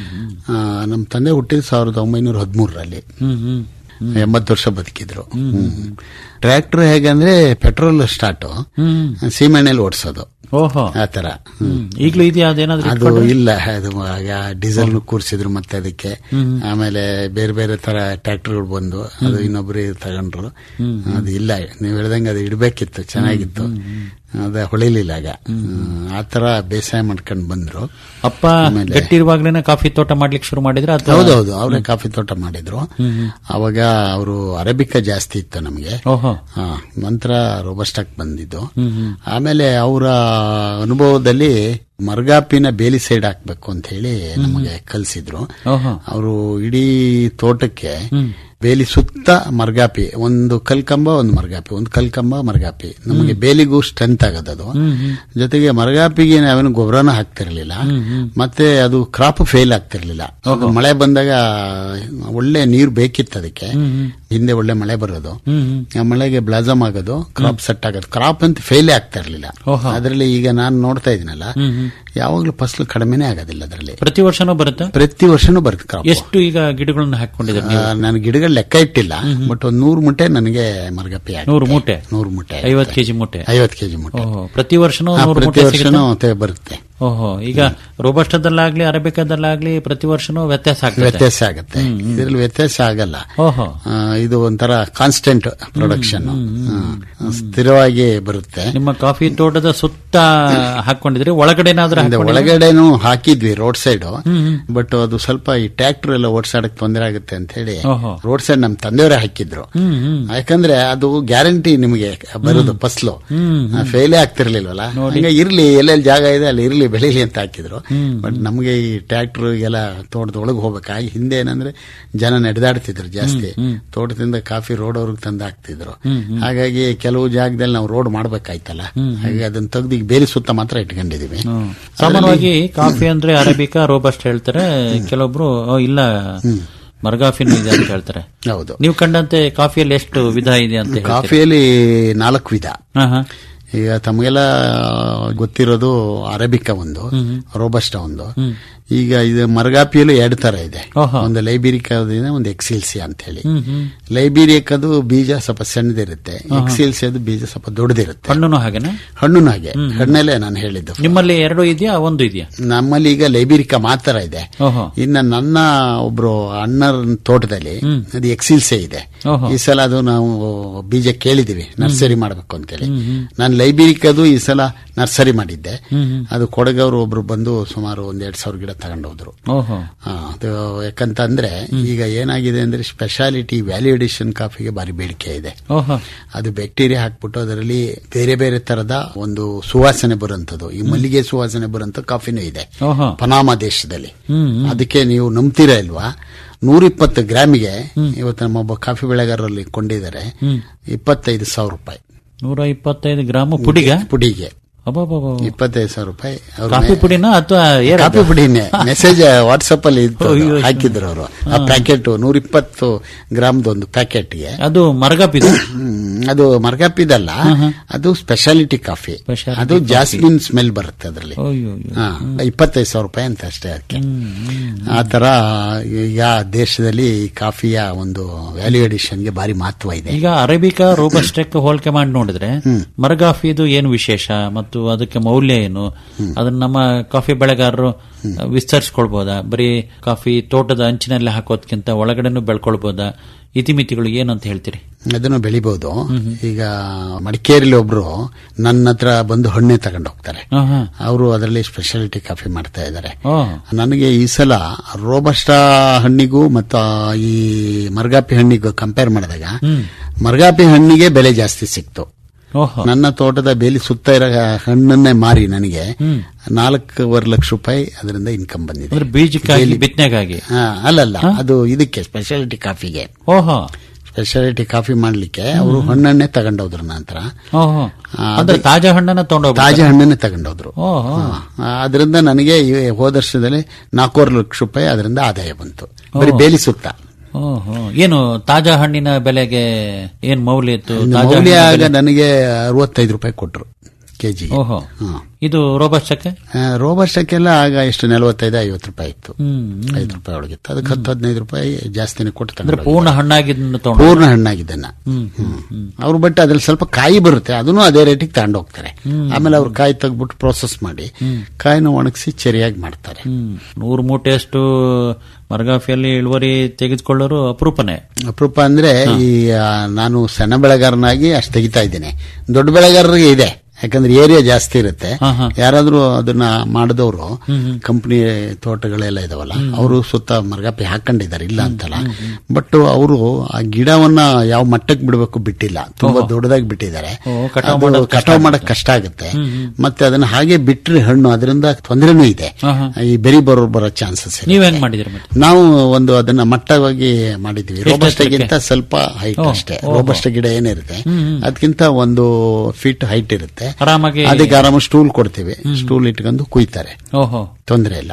ಆ, ನಮ್ಮ ತಂದೆ ಹುಟ್ಟಿದ ಸಾವಿರದ ಒಂಬೈನೂರ ಹದಿಮೂರರಲ್ಲಿ ಹ್ಮ್ ಹ್ಮ್ ಎಂಬತ್ತು ವರ್ಷ ಬದುಕಿದ್ರು ಟ್ರ್ಯಾಕ್ಟರ್ ಹೇಗಂದ್ರೆ ಪೆಟ್ರೋಲ್ ಸ್ಟಾರ್ಟ್ ಹ್ಮ್ ಸೀಮೆಣ್ಣೆಲಿ ಓಡಿಸೋದು ಓಹೋ ಆ ತರ ಹ್ಮ್. ಈಗ್ಲೂ ಇದೆಯಾ ಅದೇನಾದ್ರೂ ಅದು ಇಲ್ಲ ಅದು ಆಗ ಡೀಸೆಲ್ ಕೂರಿಸಿದ್ರು ಮತ್ತೆ ಅದಕ್ಕೆ ಆಮೇಲೆ ಬೇರೆ ಬೇರೆ ತರ ಟ್ರ್ಯಾಕ್ಟರ್ಗಳು ಬಂದು ಅದು ಇನ್ನೊಬ್ರು ತಗೊಂಡ್ರು ಅದು ಇಲ್ಲ ನೀವು ಹೇಳ್ದಂಗೆ ಅದು ಇಡ್ಬೇಕಿತ್ತು ಚೆನ್ನಾಗಿತ್ತು ಅದ ಹೊಳಿಲಿಲ್ಲ ಆಗ ಆ ತರ ಬೇಸಾಯ ಮಾಡ್ಕೊಂಡು ಬಂದ್ರು ಅಪ್ಪ ಗಟ್ಟಿರುವಾಗ್ಲೇನೆ ಕಾಫಿ ತೋಟ ಮಾಡ್ಲಿಕ್ಕೆ ಶುರು ಮಾಡಿದ್ರೆ ಅಥವಾ ಹೌದೌದು ಅವರೇ ಕಾಫಿ ತೋಟ ಮಾಡಿದ್ರು ಅವಾಗ ಅವರು ಅರೇಬಿಕಾ ಜಾಸ್ತಿ ಇತ್ತು ನಮಗೆ ಓಹೋ ಹಾ, ನಂತರ ರೋಬಸ್ಟಾಕ್ ಬಂದಿದ್ದು ಆಮೇಲೆ ಅವರ ಅನುಭವದಲ್ಲಿ ಮರ್ಗಾಪಿನ ಬೇಲಿ ಸೈಡ್ ಹಾಕ್ಬೇಕು ಅಂತ ಹೇಳಿ ನಮಗೆ ಕಲಿಸಿದ್ರು ಓಹೋ ಅವರು ಇಡೀ ತೋಟಕ್ಕೆ ಬೇಲಿ ಸುತ್ತ ಮರ್ಗಾಪಿ ಒಂದು ಕಲ್ಕಂಬ ಒಂದು ಮರ್ಗಾಪಿ ಒಂದು ಕಲ್ಕಂಬ ಮರ್ಗಾಪಿ ನಮಗೆ ಬೇಲಿಗೂ ಸ್ಟ್ರೆಂತ್ ಆಗೋದದು ಜೊತೆಗೆ ಮರಗಾಪಿಗೆ ನಾವೇನು ಗೊಬ್ಬರನ ಹಾಕ್ತಿರ್ಲಿಲ್ಲ ಮತ್ತೆ ಅದು ಕ್ರಾಪ್ ಫೇಲ್ ಆಗ್ತಿರ್ಲಿಲ್ಲ ಅದು ಮಳೆ ಬಂದಾಗ ಒಳ್ಳೆ ನೀರು ಬೇಕಿತ್ತು ಅದಕ್ಕೆ ಹಿಂದೆ ಒಳ್ಳೆ ಮಳೆ ಬರೋದು ಆ ಮಳೆಗೆ ಬ್ಲಾಸಮ್ ಆಗೋದು ಕ್ರಾಪ್ ಸೆಟ್ ಆಗೋದು ಕ್ರಾಪ್ ಅಂತ ಫೇಲೇ ಆಗ್ತಾ ಇರ್ಲಿಲ್ಲ ಅದರಲ್ಲಿ ಈಗ ನಾನು ನೋಡ್ತಾ ಇದೀನಲ್ಲ ಯಾವಾಗ್ಲೂ ಫಸಲು ಕಡಿಮೆನೇ ಆಗೋದಿಲ್ಲ ಅದರಲ್ಲಿ ಪ್ರತಿ ವರ್ಷನೂ ಬರುತ್ತಾ ಪ್ರತಿ ವರ್ಷನೂ ಬರುತ್ತೆ ಕ್ರಾಪ್ ಎಷ್ಟು ಈಗ ಗಿಡಗಳನ್ನ ಹಾಕೊಂಡಿದ್ದಾರೆ ನಾನು ಗಿಡಗಳ ಲೆಕ್ಕ ಇಟ್ಟಿಲ್ಲ ಬಟ್ ಒಂದ್ ನೂರು ಮುಟ್ಟೆ ನನಗೆ ಮರಗಪ್ಪಿ ಆಗುತ್ತೆ. ನೂರು ಮೂಟೆ ನೂರು ಮುಟ್ಟೆ ಐವತ್ತು ಕೆಜಿ ಮೂಟೆ ಐವತ್ತು ಕೆಜಿ ಮುಟ್ಟೆ ಓಹೋ ಪ್ರತಿ ವರ್ಷನೂ ಆ, ನೂರು ಪ್ರತಿ ಮೂಟೆ ವರ್ಷನೂ ಸಿಗುತ್ತಾ? ತೆ- ಬರುತ್ತೆ ಓಹೋ ಈಗ ರೋಬಸ್ಟದಲ್ಲಾಗ್ಲಿ ಅರೇಬಿಕದಲ್ಲಾಗ್ಲಿ ಪ್ರತಿ ವರ್ಷನೂ ವ್ಯತ್ಯಾಸ ಆಗ್ತದೆ ವ್ಯತ್ಯಾಸ ಆಗುತ್ತೆ ಇದರಲ್ಲಿ ವ್ಯತ್ಯಾಸ ಆಗಲ್ಲ ಓಹೋ ಆ, ಇದು ಒಂಥರ ಕಾನ್ಸ್ಟೆಂಟ್ ಪ್ರೊಡಕ್ಷನ್ ಸ್ಥಿರವಾಗಿ ಬರುತ್ತೆ ನಿಮ್ಮ ಕಾಫಿ ತೋಟದ ಸುತ್ತ ಹಾಕೊಂಡಿದ್ರಿ ಒಳಗಡೆನಾದ್ರೂ ಅಂದ್ರೆ ಹಾಕೊಂಡಿದ್ರಾ? ಒಳಗಡೆನೂ ಹಾಕಿದ್ವಿ ರೋಡ್ ಸೈಡ್ ಬಟ್ ಅದು ಸ್ವಲ್ಪ ಈ ಟ್ರ್ಯಾಕ್ಟರ್ ಎಲ್ಲ ಓಡಿಸಾಡಕ್ ತೊಂದರೆ ಆಗುತ್ತೆ ಅಂತ ಹೇಳಿ ಓಹೋ. ರೋಡ್ ಸೈಡ್ ನಮ್ ತಂದೆಯವರೇ ಹಾಕಿದ್ರು ಹ್ಮ್ ಹ್ಮ್ ಯಾಕಂದ್ರೆ ಅದು ಗ್ಯಾರಂಟಿ ನಿಮಗೆ ಬರೋದು ಫಸ್ಲು ಫೇಲೇ ಆಗ್ತಿರ್ಲಿಲ್ವಲ್ಲ ಹಂಗೆ ಇರ್ಲಿ ಎಲ್ಲೆಲ್ಲಿ ಜಾಗ ಇದೆ ಅಲ್ಲಿ ಇರ್ಲಿ ಬೆಳೀಲಿ ಅಂತ ಹಾಕಿದ್ರು ಬಟ್ ನಮಗೆ ಈ ಟ್ರ್ಯಾಕ್ಟರ್ ಎಲ್ಲ ತೋಟದ ಒಳಗೆ ಹೋಗ್ಬೇಕಾಗಿ ಹಿಂದೆ ಏನಂದ್ರೆ ಜನ ನಡೆದಾಡ್ತಿದ್ರು ಜಾಸ್ತಿ ತೋಟದಿಂದ ಕಾಫಿ ರೋಡ್ ಅವ್ರಿಗೆ ತಂದು ಹಾಕ್ತಿದ್ರು ಹಾಗಾಗಿ ಕೆಲವು ಜಾಗದಲ್ಲಿ ನಾವು ರೋಡ್ ಮಾಡ್ಬೇಕಾಯ್ತಲ್ಲ ಹಾಗಾಗಿ ಅದನ್ನ ತೆಗ್ದು ಈಗ ಬೇರೆ ಸುತ್ತ ಮಾತ್ರ ಇಟ್ಕೊಂಡಿದೀವಿ ಸಾಮಾನ್ಯವಾಗಿ ಕಾಫಿ ಅಂದ್ರೆ ಅರೇಬಿಕಾ ರೋಬಸ್ಟ್ ಹೇಳ್ತಾರೆ ಕೆಲವೊಬ್ರು "ಓ, ಇಲ್ಲ ಮರ್ಗಾಫಿನೂ ಇದೆ ಅಂತ ಹೇಳ್ತಾರೆ ಹೌದು ನೀವು ಕಂಡಂತೆ ಕಾಫಿಯಲ್ಲಿ ಎಷ್ಟು ವಿಧ ಇದೆ ಅಂತ ಹೇಳ್ತೀರಿ? ಕಾಫಿಯಲ್ಲಿ ನಾಲ್ಕು ವಿಧ ಹಾ, ಹಾ. ಈಗ ತಮಗೆಲ್ಲ ಗೊತ್ತಿರೋದು ಅರೇಬಿಕಾ ಒಂದು ರೋಬಸ್ಟ ಒಂದು ಈಗ ಇದು ಮರಗಾಪಿಯಲ್ಲೂ ಎರಡು ತರ ಇದೆ ಓಹೋ. ಒಂದು ಲೈಬೀರಿಕಾದಿದೆ ಒಂದು ಎಕ್ಸಿಲ್ಸಿ ಅಂತ ಹೇಳಿ ಹ್ಮ್, ಹ್ಮ್. ಲೈಬೀರಿಯಕ್ಕದು ಬೀಜ ಸ್ವಲ್ಪ ಸಣ್ಣದಿರುತ್ತೆ ಎಕ್ಸಿಲ್ಸಿ ಅದು ಬೀಜ ಸ್ವಲ್ಪ ದೊಡ್ಡದಿರುತ್ತೆ ಹಣ್ಣುನು ಹಾಗೇನೆ ಹಣ್ಣು ಹಾಗೆ ಹಣ್ಣಲ್ಲೇ ನಾನು ಹೇಳಿದ್ದು ನಿಮ್ಮಲ್ಲಿ ಎರಡು ಇದೆಯಾ ಒಂದು ಇದೆಯಾ ನಮ್ಮಲ್ಲಿ ಈಗ ಲೈಬೀರಿಕಾ ಮಾತ್ರ ಇದೆ ಓಹೋ ಇನ್ನ ನನ್ನ ಒಬ್ರು ಅಣ್ಣರ ತೋಟದಲ್ಲಿ ಅದು ಎಕ್ಸಿಲ್ಸೆ ಇದೆ ಓಹೋ. ಈ ಸಲ ಅದು ನಾವು ಬೀಜ ಕೇಳಿದೀವಿ ನರ್ಸರಿ ಮಾಡಬೇಕು ಅಂತೇಳಿ ನಾನು ಲೈಬ್ರರಿಕದು ಈ ಸಲ ನರ್ಸರಿ ಮಾಡಿದ್ದೆ ಅದು ಕೊಡಗವರು ಒಬ್ರು ಬಂದು ಸುಮಾರು ಒಂದ್ ಎರಡ್ ಸಾವಿರ ಗಿಡ ತಗೊಂಡೋದ್ರು ಓಹೋ ಆ, ಅದು ಯಾಕಂತಂದ್ರೆ ಈಗ ಏನಾಗಿದೆ ಅಂದ್ರೆ ಸ್ಪೆಷಾಲಿಟಿ ವ್ಯಾಲ್ಯೂ ಎಡಿಷನ್ ಕಾಫಿಗೆ ಭಾರಿ ಬೇಡಿಕೆ ಇದೆ ಓಹೋ ಅದು ಬ್ಯಾಕ್ಟೀರಿಯಾ ಹಾಕ್ಬಿಟ್ಟು ಅದರಲ್ಲಿ ಬೇರೆ ಬೇರೆ ತರದ ಒಂದು ಸುವಾಸನೆ ಬರುವಂತದ್ದು ಈ ಮಲ್ಲಿಗೆ ಸುವಾಸನೆ ಬರುವಂತ ಕಾಫಿನೂ ಇದೆ ಓಹೋ ಪನಾಮ ದೇಶದಲ್ಲಿ ಹ್ಮ್ ಅದಕ್ಕೆ ನೀವು ನಂಬ್ತೀರಾ ಇಲ್ವಾ ನೂರಿಪ್ಪತ್ತು ಗ್ರಾಮಿಗೆ ಇವತ್ತು ನಮ್ಮ ಒಬ್ಬ ಕಾಫಿ ಬೆಳೆಗಾರರಲ್ಲಿ ಕೊಂಡಿದ್ದಾರೆ ಇಪ್ಪತ್ತೈದು ಸಾವಿರ ರೂಪಾಯಿ ನೂರ ಇಪ್ಪತ್ತೈದು ಗ್ರಾಮ್ ಪುಡಿಗ ಪುಡಿಗೆ ಅಬ್ಬಬ್ಬಬ್ಬ. ಇಪ್ಪತ್ತೈದು ಸಾವಿರ ರೂಪಾಯಿ ಅವ್ರು ಕಾಫಿ ಪುಡಿನ ಅಥವಾ ಏನದು? ಕಾಫಿ ಪುಡಿನೇ ಮೆಸೇಜ್ ವಾಟ್ಸಪ್ ಅಲ್ಲಿ ಇತ್ತು ಅದು. ಅಯ್ಯೋ. ಹಾಕಿದ್ರು ಅವರು ಆ ಪ್ಯಾಕೆಟ್ ನೂರಿಪ್ಪತ್ತು ಗ್ರಾಮ್ದು ಒಂದು ಪ್ಯಾಕೆಟ್ಗೆ ಅದು ಮರಗಪ್ಪಿದು ಅದು ಮರ್ಗಾಪಿದಲ್ಲ ಅದು ಸ್ಪೆಷಾಲಿಟಿ ಕಾಫಿ Specialty ಅದು ಜಾಸ್ಮಿನ್ ಸ್ಮೆಲ್ ಬರುತ್ತೆ ಅದರಲ್ಲಿ ಅಯ್ಯೋ ಅಯ್ಯೋ. ಹಾ, ಇಪ್ಪತ್ತೈದು ಸಾವಿರ ರೂಪಾಯಿ ಅಂತ ಅಷ್ಟೇ ಅದಕ್ಕೆ ಆ ತರ ಈಗ ದೇಶದಲ್ಲಿ ಈ ಕಾಫಿಯ ಒಂದು ವ್ಯಾಲ್ಯೂ ಎಡಿಷನ್ಗೆ ಭಾರಿ ಮಹತ್ವ ಇದೆ ಈಗ ಅರೇಬಿಕಾ ರೋಬಸ್ಟೆಕ್ ಹೋಲಿಕೆ ಮಾಡಿ ನೋಡಿದ್ರೆ ಮರಗಾಫಿದು ಏನು ವಿಶೇಷ ಮತ್ತು ಅದಕ್ಕೆ ಮೌಲ್ಯ ಏನು ಅದನ್ನ ನಮ್ಮ ಕಾಫಿ ಬೆಳೆಗಾರರು ವಿಸ್ತರಿಸ್ಕೊಳ್ಬೋದಾ ಬರೀ ಕಾಫಿ ತೋಟದ ಅಂಚಿನಲ್ಲಿ ಹಾಕೋದ್ಕಿಂತ ಒಳಗಡೆನೂ ಬೆಳ್ಕೊಳ್ಬೋದಾ ಇತಿಮಿತಿಗಳು ಏನು ಅಂತ ಹೇಳ್ತೀರಿ ಅದನ್ನು ಬೆಳಿಬಹುದು ಈಗ ಮಡಿಕೇರಿಲಿ ಒಬ್ರು ನನ್ನ ಹತ್ರ ಬಂದು ಹಣ್ಣೆ ತಗೊಂಡು ಹೋಗ್ತಾರೆ ಹಾ, ಹಾ. ಅವರು ಅದರಲ್ಲಿ ಸ್ಪೆಷಾಲಿಟಿ ಕಾಫಿ ಮಾಡ್ತಾ ಇದ್ದಾರೆ ಓ ನನಗೆ ಈ ಸಲ ರೋಬಸ್ಟಾ ಹಣ್ಣಿಗೂ ಮತ್ತು ಈ ಮರ್ಗಾಪಿ ಹಣ್ಣಿಗೂ ಕಂಪೇರ್ ಮಾಡಿದಾಗ ಮರ್ಗಾಪಿ ಹಣ್ಣಿಗೆ ಬೆಲೆ ಜಾಸ್ತಿ ಸಿಕ್ತು ಓಹೋ ನನ್ನ ತೋಟದ ಬೇಲಿ ಸುತ್ತ ಇರೋ ಹಣ್ಣನ್ನೇ ಮಾರಿ ನನಗೆ ನಾಲ್ಕೂವರೆ ಲಕ್ಷ ರೂಪಾಯಿ ಅದರಿಂದ ಇನ್ಕಮ್ ಬಂದಿದೆ ಅಂದ್ರೆ ಬೀಜಕ್ಕಾಗಿ ಬಿತ್ತನೆಗಾಗಿ ಹಾ, ಅಲ್ಲಲ್ಲ ಅದು ಇದಕ್ಕೆ ಸ್ಪೆಷಾಲಿಟಿ ಕಾಫಿಗೆ ಓಹೋ ಸ್ಪೆಷಾಲಿಟಿ ಕಾಫಿ ಮಾಡ್ಲಿಕ್ಕೆ ಅವರು ಹಣ್ಣನ್ನೇ ತಗೊಂಡೋದ್ರು ನಂತರ ಓಹೋ ಆ, ಅಂದ್ರೆ ತಾಜಾ ಹಣ್ಣನ್ನ ತಗೊಂಡೋಗ ತಾಜಾ ಹಣ್ಣನ್ನೇ ತಗೊಂಡೋದ್ರು ಓಹೋ ಅದರಿಂದ ನನಗೆ ಈ ಹೋದ ವರ್ಷದಲ್ಲಿ ನಾಲ್ಕೂವರೆ ಲಕ್ಷ ರೂಪಾಯಿ ಅದರಿಂದ ಆದಾಯ ಬಂತು ಬರೀ ಬೇಲಿ ಸುತ್ತ ಓಹೋ ಏನು ತಾಜಾ ಹಣ್ಣಿನ ಬೆಲೆಗೆ ಏನ್ ಮೌಲ್ಯ ಇತ್ತು ತಾಜಾ ಮೌಲ್ಯ ಹಣ್ಣಿನ ಆಗ ಬೆಲೆ- ನನಗೆ ಅರವತ್ತೈದು ರೂಪಾಯಿ ಕೊಟ್ರು ಕೆಜಿಗೆ ಓಹೋ ಇದು ರೋಬಸ್ಟಕ್ಕೆ ರೋಬಸ್ಟಕ್ಕೆಲ್ಲ ಆಗ ಎಷ್ಟು ನಲವತ್ತೈದು ಐವತ್ತು ರೂಪಾಯಿ ಇತ್ತು ಹ್ಮ್ ಐದು ರೂಪಾಯಿ ಒಳಗಿತ್ತು ಅದಕ್ಕೆ ಹತ್ತು ಹದಿನೈದು ರೂಪಾಯಿ ಜಾಸ್ತಿನೇ ಕೊಟ್ಟು ಅಂದ್ರೆ ತಗೊಂಡು ಪೂರ್ಣ ಹಣ್ಣಾಗಿದ್ದನ್ನು ತಗೊಂಡು ಪೂರ್ಣ ಹಣ್ಣಾಗಿದ್ದನ್ನ ಅವ್ರು ಬಟ್ ಅದ್ರಲ್ಲಿ ಸ್ವಲ್ಪ ಕಾಯಿ ಬರುತ್ತೆ ಅದನ್ನು ಅದೇ ರೇಟಿಗೆ ತಗೊಂಡು ಹೋಗ್ತಾರೆ ಆಮೇಲೆ ಅವ್ರು ಕಾಯಿ ತೆಗ್ಬಿಟ್ಟು ಪ್ರೋಸೆಸ್ ಮಾಡಿ ಕಾಯಿನ ಒಣಗಿಸಿ ಚೆರಿಯಾಗಿ ಮಾಡ್ತಾರೆ ಹ್ಮ್ ನೂರು ಮೂಟೆಯಷ್ಟು ಮರಗಾಫಿಯಲ್ಲಿ ಇಳುವರಿ ತೆಗೆದುಕೊಳ್ಳೋರು ಅಪರೂಪನೇ ಅಪರೂಪ ಅಂದ್ರೆ ಈ ಆ, ನಾನು ಸಣ್ಣ ಬೆಳೆಗಾರನಾಗಿ ಅಷ್ಟು ತೆಗಿತಾ ಇದ್ದೇನೆ ದೊಡ್ಡ ಬೆಳೆಗಾರರಿಗೆ ಇದೆ ಯಾಕಂದ್ರೆ ಏರಿಯಾ ಜಾಸ್ತಿ ಇರುತ್ತೆ ಹಾ, ಹಾ. ಯಾರಾದ್ರೂ ಅದನ್ನ ಮಾಡಿದವರು ಕಂಪನಿ ತೋಟಗಳೆಲ್ಲ ಇದಾವಲ್ಲ ಅವರು ಸುತ್ತ ಮರಗಾಪಿ ಹಾಕೊಂಡಿದ್ದಾರೆ ಇಲ್ಲ ಅಂತಲ್ಲ ಬಟ್ ಅವರು ಆ ಗಿಡವನ್ನ ಯಾವ ಮಟ್ಟಕ್ಕೆ ಬಿಡಬೇಕು ಬಿಟ್ಟಿಲ್ಲ ತುಂಬಾ ದೊಡ್ಡದಾಗಿ ಬಿಟ್ಟಿದ್ದಾರೆ ಓ, ಕಟಾವ್ ಅದು ಮಾಡೋದ್ ಕಷ್ಟ ಕಟಾವ್ ಮಾಡಕ್ ಕಷ್ಟ ಆಗುತ್ತೆ ಮತ್ತೆ ಅದನ್ನ ಹಾಗೆ ಬಿಟ್ರೆ ಹಣ್ಣು ಅದರಿಂದ ತೊಂದರೆನೂ ಇದೆ ಹಾ, ಹಾ. ಈ ಬೆರಿ ಬರೋ ಬರೋ ಚಾನ್ಸಸ್ ನೀವ್ ಹೆಂಗ್ ಮಾಡಿದಿರಿ ಮತ್ತೆ ನಾವು ಒಂದು ಅದನ್ನ ಮಟ್ಟವಾಗಿ ಮಾಡಿದ್ವಿ ಎಷ್ಟು ರೋಬಸ್ಟಗಿಂತ ಎತ್ತರಕ್ಕೆ? ಸ್ವಲ್ಪ ಹೈಟ್ ಓ, ಅಷ್ಟೇ ಓಹೋ. ರೋಬಸ್ಟ ಗಿಡ ಏನಿರುತ್ತೆ ಅದಕ್ಕಿಂತ ಒಂದು ಫೀಟ್ ಹೈಟ್ ಇರುತ್ತೆ ಆರಾಮಾಗಿ ಅದಕ್ಕೆ ಆರಾಮ ಸ್ಟೂಲ್ ಕೊಡ್ತೀವಿ ಸ್ಟೂಲ್ ಇಟ್ಕೊಂಡು ಕುಯ್ತಾರೆ ಓಹೋ ತೊಂದರೆ ಇಲ್ಲ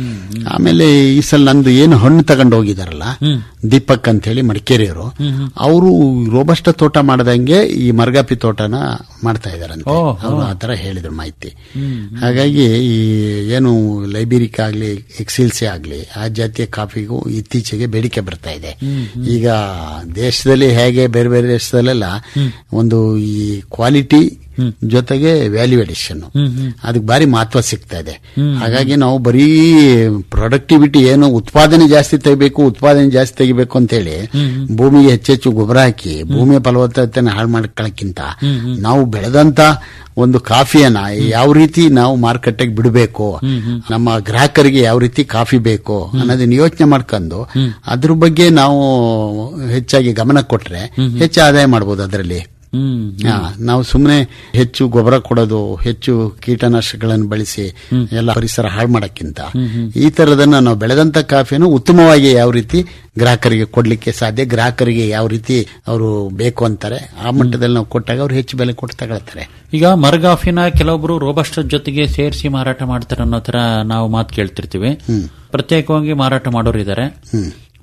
ಆಮೇಲೆ ಈ ಸಲ ನಂದು ಏನು ಹಣ್ಣು ತಗೊಂಡು ಹೋಗಿದಾರಲ್ಲ ದೀಪಕ್ ಅಂತ ಹೇಳಿ ಮಡಿಕೇರಿಯವರು ಅವರು ರೋಬಸ್ಟ ತೋಟ ಮಾಡದಂಗೆ ಈ ಮರ್ಗಾಪಿ ತೋಟನ ಮಾಡ್ತಾ ಇದಾರಂತೆ ಓಹೋ. ಅವರು ಆ ತರ ಹೇಳಿದ್ರು ಮಾಹಿತಿ ಹಾಗಾಗಿ ಈ ಏನು ಲೈಬ್ರರಿಕ್ ಆಗ್ಲಿ ಎಕ್ಸಿಲ್ಸಿ ಆಗ್ಲಿ ಆ ಜಾತಿಯ ಕಾಫಿಗೂ ಇತ್ತೀಚೆಗೆ ಬೇಡಿಕೆ ಬರ್ತಾ ಇದೆ ಈಗ ದೇಶದಲ್ಲಿ ಹೇಗೆ ಬೇರೆ ಬೇರೆ ದೇಶದಲ್ಲೆಲ್ಲ ಒಂದು ಈ ಕ್ವಾಲಿಟಿ ಜೊತೆಗೆ ವ್ಯಾಲ್ಯೂ ಎಡಿಷನ್ ಅದಕ್ಕೆ ಭಾರಿ ಮಹತ್ವ ಸಿಗ್ತಾ ಇದೆ ಹಾಗಾಗಿ ನಾವು ಬರೀ ಪ್ರೊಡಕ್ಟಿವಿಟಿ ಏನು ಉತ್ಪಾದನೆ ಜಾಸ್ತಿ ತೆಗಿಬೇಕು ಉತ್ಪಾದನೆ ಜಾಸ್ತಿ ತೆಗಿಬೇಕು ಅಂತ ಹೇಳಿ ಭೂಮಿಗೆ ಹೆಚ್ಚೆಚ್ಚು ಗೊಬ್ಬರ ಹಾಕಿ ಭೂಮಿಯ ಫಲವತ್ತತೆಯನ್ನು ಹಾಳು ಮಾಡ್ಕೊಳ್ಳಕ್ಕಿಂತ ನಾವು ಬೆಳೆದಂತ ಒಂದು ಕಾಫಿಯನ್ನ ಯಾವ ರೀತಿ ನಾವು ಮಾರುಕಟ್ಟೆಗೆ ಬಿಡಬೇಕು ನಮ್ಮ ಗ್ರಾಹಕರಿಗೆ ಯಾವ ರೀತಿ ಕಾಫಿ ಬೇಕು ಅನ್ನೋದನ್ನ ಯೋಚನೆ ಮಾಡ್ಕೊಂಡು ಅದ್ರ ಬಗ್ಗೆ ನಾವು ಹೆಚ್ಚಾಗಿ ಗಮನ ಕೊಟ್ರೆ ಹೆಚ್ಚು ಆದಾಯ ಮಾಡಬಹುದು ಅದರಲ್ಲಿ ಹ್ಮ್ ಹಾ, ನಾವು ಸುಮ್ಮನೆ ಹೆಚ್ಚು ಗೊಬ್ಬರ ಕೊಡೋದು ಹೆಚ್ಚು ಕೀಟನಾಶಕಗಳನ್ನು ಬಳಸಿ ಎಲ್ಲ ಪರಿಸರ ಹಾಳು ಮಾಡಕ್ಕಿಂತ ಈ ತರದನ್ನ ನಾವು ಬೆಳೆದಂತ ಕಾಫಿಯನ್ನು ಉತ್ತಮವಾಗಿ ಯಾವ ರೀತಿ ಗ್ರಾಹಕರಿಗೆ ಕೊಡ್ಲಿಕ್ಕೆ ಸಾಧ್ಯ ಗ್ರಾಹಕರಿಗೆ ಯಾವ ರೀತಿ ಅವರು ಬೇಕು ಅಂತಾರೆ ಆ ಮಟ್ಟದಲ್ಲಿ ನಾವು ಕೊಟ್ಟಾಗ ಅವ್ರು ಹೆಚ್ಚು ಬೆಲೆ ಕೊಟ್ಟು ತಗೊಳ್ತಾರೆ ಈಗ ಮರಗಾಫಿನ ಕೆಲವೊಬ್ರು ರೋಬಸ್ಟ ಜೊತೆಗೆ ಸೇರಿಸಿ ಮಾರಾಟ ಮಾಡ್ತಾರೆ ಅನ್ನೋ ತರ ನಾವು ಮಾತು ಕೇಳ್ತಿರ್ತೀವಿ ಪ್ರತ್ಯೇಕವಾಗಿ ಮಾರಾಟ ಮಾಡೋರು ಇದ್ದಾರೆ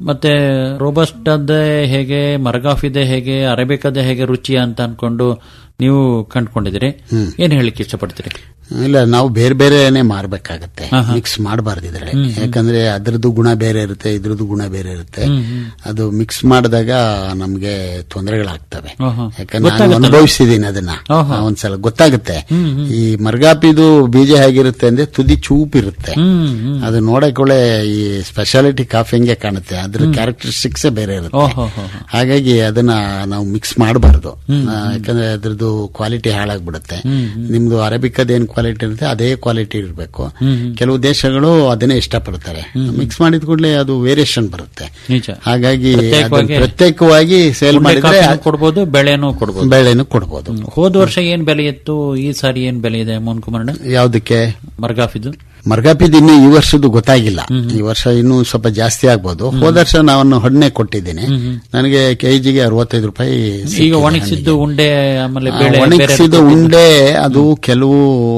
ಮತ್ತೆ ರೋಬಸ್ಟ್ ಅದೇ ಹೇಗೆ ಮರಗಾಫಿದೆ ಹೇಗೆ ಅರೇಬಿಕದೇ ಹೇಗೆ ರುಚಿ ಅಂತ ಅನ್ಕೊಂಡು ನೀವು ಕಂಡ್ಕೊಂಡಿದ್ದೀರಿ ಏನ್ ಹೇಳಿಕ್ಕೆ ಇಷ್ಟಪಡ್ತೀರಿ ಇಲ್ಲ ನಾವು ಬೇರೆ ಬೇರೆನೆ ಮಾರ್ಬೇಕಾಗತ್ತೆ ಮಿಕ್ಸ್ ಮಾಡಬಾರ್ದು ಇದ್ರಲ್ಲಿ ಯಾಕಂದ್ರೆ ಅದ್ರದ್ದು ಗುಣ ಬೇರೆ ಇರುತ್ತೆ ಇದ್ರದ್ದು ಗುಣ ಬೇರೆ ಇರುತ್ತೆ ಅದು ಮಿಕ್ಸ್ ಮಾಡಿದಾಗ ನಮ್ಗೆ ತೊಂದರೆಗಳಾಗ್ತವೆ ಆಹಾ. ಯಾಕಂದ್ರೆ ನಾನು ಅನುಭವಿಸಿದೀನಿ ಅದನ್ನ ಆಹಾ. ಒಂದ್ಸಲ ಗೊತ್ತಾಗುತ್ತೆ ಈ ಮರ್ಗಾಪಿದು ಬೀಜ ಹೇಗಿರುತ್ತೆ ಅಂದ್ರೆ ತುದಿ ಚೂಪಿರುತ್ತೆ ಹ್ಮ್ ಹ್ಮ್. ಅದು ನೋಡಕೊಳ್ಳೆ ಈ ಸ್ಪೆಷಾಲಿಟಿ ಕಾಫಿ ಹಂಗೆ ಕಾಣುತ್ತೆ ಅದ್ರ ಕ್ಯಾರೆಕ್ಟರಿಸ್ಟಿಕ್ಸ್ ಬೇರೆ ಇರುತ್ತೆ ಓಹೋ ಹೋ ಹೋ. ಹಾಗಾಗಿ ಅದನ್ನ ನಾವು ಮಿಕ್ಸ್ ಮಾಡಬಾರ್ದು ಯಾಕಂದ್ರೆ ಅದ್ರದ್ದು ಕ್ವಾಲಿಟಿ ಹಾಳಾಗ್ಬಿಡುತ್ತೆ ನಿಮ್ದು ಅರೇಬಿಕದ ಏನ್ ಕ್ವಾಲಿಟಿ ಇರುತ್ತೆ ಅದೇ ಕ್ವಾಲಿಟಿ ಇರಬೇಕು ಕೆಲವು ದೇಶಗಳು ಅದನ್ನೇ ಇಷ್ಟಪಡ್ತಾರೆ ಮಿಕ್ಸ್ ಮಾಡಿದ ಕೂಡಲೇ ಅದು ವೇರಿಯೇಷನ್ ಬರುತ್ತೆ ನಿಜ ಹಾಗಾಗಿ ಅದನ್ನ ಪ್ರತ್ಯೇಕವಾಗಿ- ಪ್ರತ್ಯೇಕವಾಗಿ ಸೇಲ್ ಉಂಡೆ ಮಾಡಿದ್ರೆ ಕಾಫಿನೂ ಕೊಡ್ಬೋದು ಬೆಳೆನೂ ಕೊಡ್ಬೋದು ಬೆಳೆನು ಕೊಡ್ಬೋದು ಹೋದ ವರ್ಷ ಏನ್ ಬೆಲೆ ಇತ್ತು ಈ ಸಾರಿ ಏನ್ ಬೆಲೆ ಇದೆ ಮೋಹನ್ ಕುಮಾರ್ ಯಾವ್ದಕ್ಕೆ ಮರ್ಗಾಫಿದು ಮರ್ಗಾಪಿದ್ ಇನ್ನು ಈ ವರ್ಷದ್ದು ಗೊತ್ತಾಗಿಲ್ಲ ಈ ವರ್ಷ ಇನ್ನೂ ಸ್ವಲ್ಪ ಜಾಸ್ತಿ ಆಗ್ಬೋದು ಹೋದ ವರ್ಷ ನಾನು ಹಣ್ಣೆ ಕೊಟ್ಟಿದ್ದೀನಿ ನನಗೆ ಕೆಜಿಗೆ ಅರವತ್ತೈದು ರೂಪಾಯಿ ಈಗ ಸಿಕ್ಕಿದೆ ಒಣಗಿಸಿದ್ದು ಉಂಡೆ ಆಮೇಲೆ ಆ, ಬೇಳೆ ಬೇರೆ ಒಣಗಿಸಿದ ಉಂಡೆ ಅದು ಕೆಲವು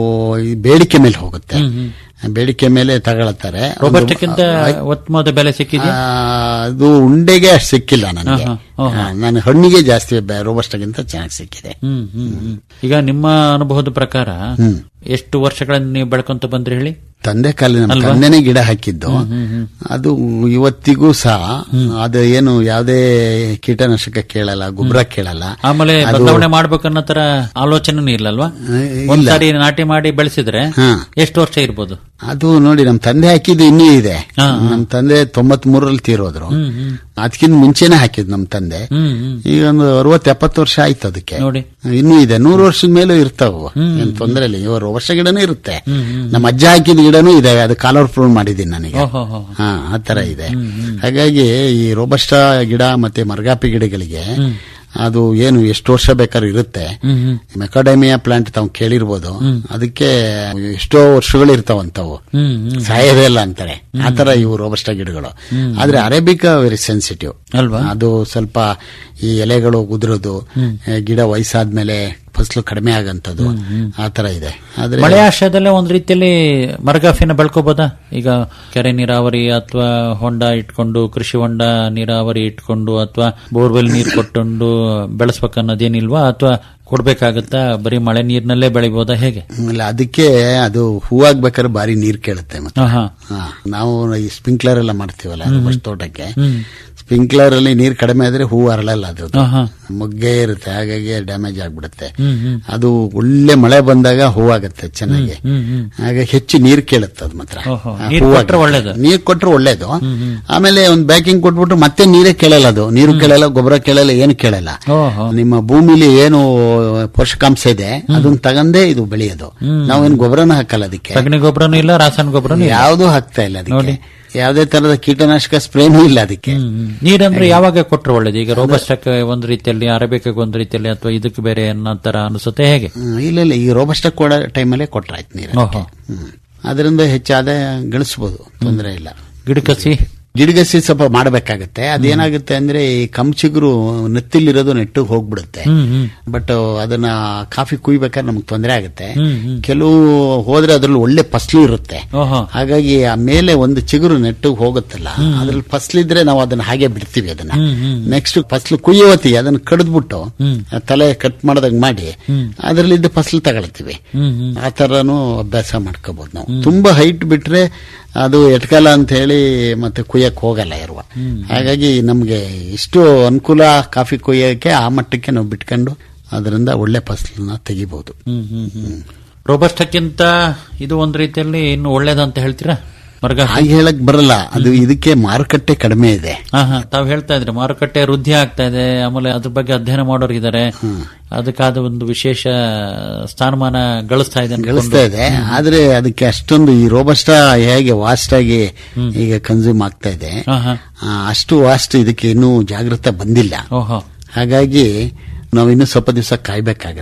ಈ ಬೇಡಿಕೆ ಮೇಲೆ ಹೋಗುತ್ತೆ ಬೇಡಿಕೆ ಮೇಲೆ ತಗೊಳ್ತಾರೆ ಅದು- ರೋಬಸ್ಟಕ್ಕಿಂತ ಉತ್ತಮವಾದ ಬೆಲೆ ಸಿಕ್ಕಿದೆಯಾ ಆ, ಅದು ಉಂಡೆಗೆ ಅಷ್ಟು ಸಿಕ್ಕಿಲ್ಲ ನನಗೆ ಆಹಾ, ಆಹಾ. ಆ, ನಾನು ಹಣ್ಣಿಗೆ ಜಾಸ್ತಿ ರೋಬಸ್ಟಗಿಂತ ಚೆನ್ನಾಗಿ ಸಿಕ್ಕಿದೆ ಹ್ಮ್ ಹ್ಮ್ ಹ್ಮ್. ಈಗ ನಿಮ್ಮ ಅನುಭವದ ಪ್ರಕಾರ ಹ್ಮ್. ಎಷ್ಟು ವರ್ಷಗಳಿಂದ ನೀವು ಬೆಳ್ಕೊಂತ ಬಂದ್ರಿ ಹೇಳಿ ತಂದೆ ಕಾಲಿ ನಮ್ಮ ತಂದೆನೇ ಗಿಡ ಹಾಕಿದ್ದು ಅದು ಇವತ್ತಿಗೂ ಸಹ ಅದು ಏನು ಯಾವುದೇ ಕೀಟನಾಶಕ ಕೇಳಲ್ಲ ಗೊಬ್ಬರ ಕೇಳಲ್ಲ ಆಮೇಲೆ ಬದಲಾವಣೆ ಮಾಡ್ಬೇಕನ್ನೋ ತರ ಆಲೋಚನೆ ಇಲ್ಲಲ್ವಾ ಇಲ್ಲ. ಒಂದ್ಸಾರಿ ನಾಟಿ ಮಾಡಿ ಬೆಳೆಸಿದ್ರೆ ಹಾ. ಎಷ್ಟು ವರ್ಷ ಇರ್ಬೋದು ಅದು ನೋಡಿ ನಮ್ಮ ತಂದೆ ಹಾಕಿದ್ದು ಇನ್ನೂ ಇದೆ ಹಾ, ನಮ್ಮ ತಂದೆ ತೊಂಬತ್ ಮೂರರಲ್ಲಿ ತೀರೋದ್ರು ಅದಕ್ಕಿಂತ ಮುಂಚೆನೆ ಹಾಕಿದ್ ನಮ್ಮ ತಂದೆ ಹ್ಮ್ ಹ್ಮ್ ಈಗ ಒಂದು ಅರವತ್ ಎಪ್ಪತ್ತು ವರ್ಷ ಆಯ್ತು ಅದಕ್ಕೆ ನೋಡಿ ಇನ್ನೂ ಇದೆ ನೂರು ವರ್ಷದ ಮೇಲೂ ಇರ್ತಾವು ಏನ್ ತೊಂದರೆ ಇಲ್ಲ ಇವರು ವರ್ಷ ಗಿಡನೂ ಇರುತ್ತೆ ನಮ್ಮ ಅಜ್ಜ ಹಾಕಿದ ಗಿಡನೂ ಇದೆ ಅದು ಕಾಲರ್ ಪ್ರೂವ್ ಮಾಡಿದ್ದೀನಿ ನನಗೆ ಓಹೋ ಹೋ ಹಾ ಆ ತರ ಇದೆ ಹಾಗಾಗಿ ಈ ರೋಬಸ್ಟ ಗಿಡ ಮತ್ತೆ ಮರ್ಗಾಪಿ ಗಿಡಗಳಿಗೆ ಅದು ಏನು ಎಷ್ಟು ವರ್ಷ ಬೇಕಾದ್ರೂ ಇರುತ್ತೆ ಹ್ಮ್ ಹ್ಮ್ ಮೆಕಾಡೆಮಿಯಾ ಪ್ಲಾಂಟ್ ತಾವು ಕೇಳಿರ್ಬೋದು ಅದಕ್ಕೆ ಎಷ್ಟೋ ವರ್ಷಗಳು ಇರ್ತಾವಂತವು ಹ್ಮ್ ಹ್ಮ್ ಸಾಯೋದೇ ಇಲ್ಲ ಅಂತಾರೆ ಆತರ ಇವು ರೋಬಸ್ಟ ಗಿಡಗಳು ಆದ್ರೆ ಅರೇಬಿಕಾ ವೆರಿ ಸೆನ್ಸಿಟಿವ್ ಅಲ್ವಾ ಅದು ಸ್ವಲ್ಪ ಈ ಎಲೆಗಳು ಉದುರೋದು ಆ, ಗಿಡ ವಯಸ್ಸಾದ್ಮೇಲೆ ಫಸಲು ಕಡಿಮೆ ಆಗಂತದ್ದು ಆತರ ಇದೆ ಆದ್ರೆ ಮಳೆ ಆಶ್ರಯದಲ್ಲೇ ಒಂದ್ ರೀತಿಯಲ್ಲಿ ಮರಗಾಫಿನ ಬೆಳ್ಕೋಬೋದಾ ಈಗ ಕೆರೆ ನೀರಾವರಿ ಅಥವಾ ಹೊಂಡ ಇಟ್ಕೊಂಡು ಕೃಷಿ ಹೊಂಡ ನೀರಾವರಿ ಇಟ್ಕೊಂಡು ಅಥವಾ ಬೋರ್ವೆಲ್ ನೀರು ಕೊಟ್ಟುಕೊಂಡು ಬೆಳೆಸ್ಬೇಕನ್ನೋದೇನಿಲ್ವಾ ಅಥವಾ ಕೊಡ್ಬೇಕಾಗತ್ತಾ ಬರೀ ಮಳೆ ನೀರಿನಲ್ಲೇ ಬೆಳಿಬೋದಾ ಹೇಗೆ ಇಲ್ಲ ಅದಕ್ಕೆ ಅದು ಹೂವಾಗ್ಬೇಕಾದ್ರೆ ಬಾರಿ ನೀರ್ ಕೇಳುತ್ತೆ ಮತ್ತೆ ಆಹಾ. ಹಾ, ನಾವು ಈ ಸ್ಪ್ರಿಂಕ್ಲರ್ ಎಲ್ಲ ಮಾಡ್ತೀವಲ್ಲ ರೋಬಸ್ಟ್ ತೋಟಕ್ಕೆ ಸ್ಪ್ರಿಂಕ್ಲರ್ ಅಲ್ಲಿ ನೀರ್ ಕಡಿಮೆ ಆದ್ರೆ ಹೂ ಅರಳಲ್ಲ ಅದು ಆಹಾ. ಮೊಗ್ಗೆ ಇರುತ್ತೆ ಹಾಗಾಗಿ ಡ್ಯಾಮೇಜ್ ಆಗ್ಬಿಡುತ್ತೆ ಹ್ಮ್ ಹ್ಮ್ ಅದು ಒಳ್ಳೆ ಮಳೆ ಬಂದಾಗ ಹೂವಾಗುತ್ತೆ ಚೆನ್ನಾಗಿ ಹ್ಮ್ ಹ್ಮ್ ಹಾಗಾಗಿ ಹೆಚ್ಚು ನೀರ್ ಕೇಳುತ್ತೆ ಅದು ಮಾತ್ರ ಓಹೋ, ಆ, ನೀರ್ ಹೂವಾಗಿ. ಕೊಟ್ರೆ ಒಳ್ಳೇದು. ನೀರ್ ಕೊಟ್ರೆ ಒಳ್ಳೇದು ಆಮೇಲೆ ಒಂದು ಬ್ಯಾಕಿಂಗ್ ಕೊಟ್ಬಿಟ್ಟು ಮತ್ತೆ ನೀರೇ ಕೇಳಲ್ಲ ಅದು ನೀರು ಕೇಳಲ್ಲ ಗೊಬ್ಬರ ಕೇಳಲ್ಲ ಏನು ಕೇಳಲ್ಲ ಓಹೋ ನಿಮ್ಮ ಭೂಮಿಲಿ ಏನು ಪೋಷಕಾಂಶ ಇದೆ ಅದನ್ನ ತಗಂದೇ ಇದು ಬೆಳೆಯೋದು ನಾವೇನು ಗೊಬ್ಬರನ ಹಾಕಲ್ಲ ಅದಕ್ಕೆ ಸಗಣಿ ಗೊಬ್ಬರನೂ ಇಲ್ಲ ರಾಸಾಯನ ಗೊಬ್ಬರನೂ ಇಲ್ಲ ಯಾವ್ದು ಹಾಕ್ತಾ ಇಲ್ಲ ಅದಕ್ಕೆ ನೋಡಿ. ಯಾವುದೇ ತರದ ಕೀಟನಾಶಕ ಸ್ಪ್ರೇನೂ ಇಲ್ಲ ಅದಕ್ಕೆ ಹ್ಮ್, ಹ್ಮ್. ನೀರಂದ್ರೆ ಯಾವಾಗ ಕೊಟ್ರೆ ಒಳ್ಳೇದು ಈಗ ರೋಬಸ್ಟಕ್ಕೆ ಒಂದ್ ರೀತಿಯಲ್ಲಿ ಅರಬೇಕಕ್ಕೆ ಒಂದ್ ರೀತಿಯಲ್ಲಿ ಅಥವಾ ಇದಕ್ಕೆ ಬೇರೆ ಅನ್ನೋ ತರ ಅನಿಸುತ್ತೆ ಹೇಗೆ ಹ್ಮ್, ಇಲ್ಲ ಇಲ್ಲ ಈ ರೋಬಸ್ಟ ಕೊಡೋ ಟೈಮಲ್ಲೇ ಕೊಟ್ರಾಯ್ತು ನೀರು ಓಹೋ ಹ್ಮ್. ಅದರಿಂದ ಹೆಚ್ಚು ಆದಾಯ ಗಳಿಸಬಹುದು ತೊಂದರೆ ಇಲ್ಲ ಗಿಡಕಸಿ ಗಿಡಗಸಿ ಸ್ವಲ್ಪ ಮಾಡಬೇಕಾಗತ್ತೆ ಅದೇನಾಗುತ್ತೆ ಅಂದ್ರೆ ಈ ಕಂಚಿಗುರು ನೆತ್ತಿಲಿರೋದು ನೆಟ್ಟಿಗೆ ಹೋಗ್ಬಿಡುತ್ತೆ ಹ್ಮ್ ಹ್ಮ್ ಬಟ್ ಅದನ್ನ ಕಾಫಿ ಕುಯ್ಬೇಕಾದ್ರೆ ನಮ್ಗೆ ತೊಂದರೆ ಆಗುತ್ತೆ ಹ್ಮ್ ಹ್ಮ್ ಕೆಲವು ಹೋದ್ರೆ ಅದ್ರಲ್ಲಿ ಒಳ್ಳೆ ಫಸ್ಲು ಇರುತ್ತೆ ಓಹೋ ಹಾಗಾಗಿ ಆ ಮೇಲೆ ಒಂದು ಚಿಗುರು ನೆಟ್ಟಿಗೆ ಹೋಗುತ್ತಲ್ಲ ಅದ್ರಲ್ಲಿ ಫಸ್ಲಿದ್ರೆ ನಾವು ಅದನ್ನ ಹಾಗೆ ಬಿಡ್ತೀವಿ ಅದನ್ನ ಹ್ಮ್ ಹ್ಮ್ ನೆಕ್ಸ್ಟ್ ಫಸ್ಲು ಕುಯ್ಯೋತಿ ಅದನ್ನ ಕಡಿದ್ಬಿಟ್ಟು ಹ್ಮ್. ಆ ತಲೆ ಕಟ್ ಮಾಡದಂಗ್ ಮಾಡಿ ಹ್ಮ್. ಅದ್ರಲ್ಲಿದ್ದ ಫಸ್ಲು ತಗೊಳ್ತೀವಿ ಹ್ಮ್ ಹ್ಮ್ ಆ ತರನು ಅಭ್ಯಾಸ ಮಾಡ್ಕೋಬಹುದು ನಾವು ತುಂಬಾ ಹೈಟ್ ಬಿಟ್ರೆ ಅದು ಎಟ್ಕಲ್ಲ ಅಂತ ಹೇಳಿ ಮತ್ತೆ ಕುಯ್ಯಕ್ ಹೋಗಲ್ಲ ಇರುವ ಹಾಗಾಗಿ ನಮ್ಗೆ ಇಷ್ಟು ಅನುಕೂಲ ಕಾಫಿ ಕುಯ್ಯಕ್ಕೆ ಆ ಮಟ್ಟಕ್ಕೆ ನಾವು ಬಿಟ್ಕೊಂಡು ಅದರಿಂದ ಒಳ್ಳೆ ಫಸಲನ್ನ ತೆಗಿಬಹುದು ಹ್ಮ್ ಹ್ಮ್ ಹ್ಮ್ ರೋಬಸ್ಟಕ್ಕಿಂತ ಇದು ಒಂದ್ ರೀತಿಯಲ್ಲಿ ಇನ್ನು ಒಳ್ಳೇದಂತ ಹೇಳ್ತೀರಾ ಮರ್ಗ ಹಾಗೆ ಹೇಳಕ್ ಬರಲ್ಲ ಅದು ಇದಕ್ಕೆ ಮಾರುಕಟ್ಟೆ ಕಡಿಮೆ ಇದೆ ಹಾ ಹಾ ತಾವ್ ಹೇಳ್ತಾ ಇದ್ರಿ ಮಾರುಕಟ್ಟೆ ವೃದ್ಧಿ ಆಗ್ತಾ ಇದೆ ಆಮೇಲೆ ಅದ್ರ ಬಗ್ಗೆ ಅಧ್ಯಯನ ಮಾಡೋರು ಇದ್ದಾರೆ ಅದಕ್ಕಾದ ಒಂದು ವಿಶೇಷ ಸ್ಥಾನಮಾನ ಗಳಿಸ್ತಾ ಇದೆ ಅನ್ಕೊಂಡು. ಗಳಿಸ್ತಾ ಇದೆ ಆದ್ರೆ ಅದಕ್ಕೆ ಅಷ್ಟೊಂದು ಈ ರೋಬಸ್ಟ ಹೇಗೆ ವಾಸ್ಟ್ ಆಗಿ ಈಗ ಕನ್ಸ್ಯೂಮ್ ಆಗ್ತಾ ಇದೆ ಹಾ ಹಾ ಆ, ಅಷ್ಟು ವಾಸ್ಟ್ ಇದಕ್ಕೆ ಇನ್ನೂ ಜಾಗೃತ ಬಂದಿಲ್ಲ ಓಹೋ ಹಾಗಾಗಿ ನಾವು ಇನ್ನೂ ಸ್ವಲ್ಪ ದಿವಸ ಕಾಯ್ಬೇಕಾಗತ್ತೆ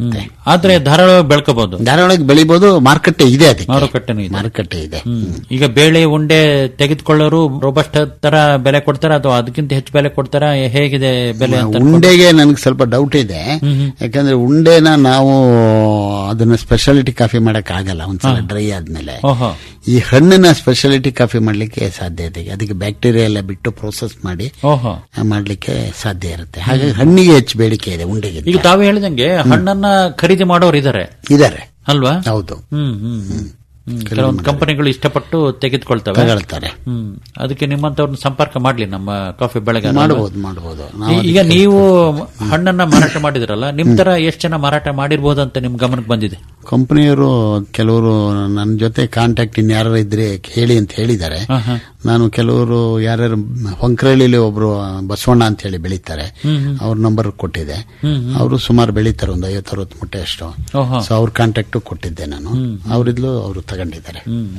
ಆದ್ರೆ ಧಾರಾಳವಾಗಿ ಬೆಳ್ಕೋಬಹುದು ಧಾರಾವಾಳಕ್ಕೆ ಬೆಳಿಬಹುದು ಮಾರುಕಟ್ಟೆ ಇದೆ ಅದಕ್ಕೆ ಮಾರುಕಟ್ಟೆನೂ ಇದೆ ಮಾರುಕಟ್ಟೆ ಇದೆ ಹ್ಮ್. ಈಗ ಬೇಳೆ ಉಂಡೆ ತೆಗೆದುಕೊಳ್ಳೋರು ರೋಬಸ್ಟ್ ತರ ಬೆಲೆ ಕೊಡ್ತಾರ ಅಥವಾ ಅದಕ್ಕಿಂತ ಹೆಚ್ಚು ಬೆಲೆ ಕೊಡ್ತಾರ ಹೇಗಿದೆ ಬೆಲೆ ಅಂತ ಅನ್ಕೊಂಡು? ಉಂಡೆಗೆ ನನಗೆ ಸ್ವಲ್ಪ ಡೌಟ್ ಇದೆ ಯಾಕಂದ್ರೆ ಉಂಡೆನ ನಾವು ಅದನ್ನ ಸ್ಪೆಷಾಲಿಟಿ ಕಾಫಿ ಮಾಡಕ್ ಆಗಲ್ಲ ಒಂದ್ಸಲ ಡ್ರೈ ಆದ್ಮೇಲೆ ಓಹೋ ಈ ಹಣ್ಣನ್ನ ಸ್ಪೆಷಾಲಿಟಿ ಕಾಫಿ ಮಾಡ್ಲಿಕ್ಕೆ ಸಾಧ್ಯ ಇದೆ ಅದಕ್ಕೆ ಬ್ಯಾಕ್ಟೀರಿಯಾ ಎಲ್ಲ ಬಿಟ್ಟು ಪ್ರೋಸೆಸ್ ಮಾಡಿ ಓಹೋ ಮಾಡ್ಲಿಕ್ಕೆ ಸಾಧ್ಯ ಇರುತ್ತೆ ಹಾಗಾಗಿ ಹಣ್ಣಿಗೆ ಹೆಚ್ಚು ಬೇಡಿಕೆ ಇದೆ ಉಂಡೆಗೆ ಈಗ ತಾವು ಹೇಳಿದಂಗೆ ಹಣ್ಣನ್ನ ಖರೀದಿ ಮಾಡೋರು ಇದಾರೆ ಇದಾರೆ ಅಲ್ವಾ ಹೌದು ಹ್ಮ್ ಹ್ಮ್ ಹ್ಮ್. ಹ್ಮ್. ಕೆಲವೊಂದು ಕಂಪನಿಗಳು ಇಷ್ಟಪಟ್ಟು ತೆಗೆದುಕೊಳ್ತವೆ ತಗೊಳ್ತಾರೆ ಹ್ಮ್ ಅದಕ್ಕೆ ನಿಮ್ಮಂತವ್ರನ್ನ ಸಂಪರ್ಕ ಮಾಡ್ಲಿ ನಮ್ಮ ಕಾಫಿ ಬೆಳೆಗಾರ ಮಾಡಬಹುದು ಮಾಡಬಹುದು ನಾವು ಈಗ ನೀವು ಹಣ್ಣನ್ನ ಮಾರಾಟ ಮಾಡಿದ್ರಲ್ಲ ನಿಮ್ ತರ ಎಷ್ಟು ಜನ ಮಾರಾಟ ಮಾಡಿರ್ಬೋದು ಅಂತ ನಿಮ್ ಗಮನಕ್ಕೆ ಬಂದಿದೆ ಕಂಪನಿಯವರು ಕೆಲವರು ನನ್ನ ಜೊತೆ ಕಾಂಟ್ಯಾಕ್ಟ್ ಇನ್ಯಾರು ಇದ್ರೆ ಹೇಳಿ ಅಂತ ಹೇಳಿದ್ದಾರೆ ನಾನು ಕೆಲವರು ಯಾರ್ಯಾರು ಹೊಂಕ್ರಳ್ಳಿಲಿ ಒಬ್ರು ಬಸವಣ್ಣ ಅಂತ ಹೇಳಿ ಬೆಳೀತಾರೆ ಅವ್ರ ನಂಬರ್ ಕೊಟ್ಟಿದೆ ಅವರು ಸುಮಾರು ಬೆಳೀತಾರೆ ಒಂದು ಐವತ್ತು ಅರವತ್ತು ಮುಟ್ಟೆ ಅಷ್ಟು ಓಹೋ ಸೊ ಅವ್ರ ಕಾಂಟ್ಯಾಕ್ಟ್ ಕೊಟ್ಟಿದ್ದೆ ನಾನು ಅವರಿದ್ಲು ಅವರು ತಗೊಂಡಿದ್ದಾರೆ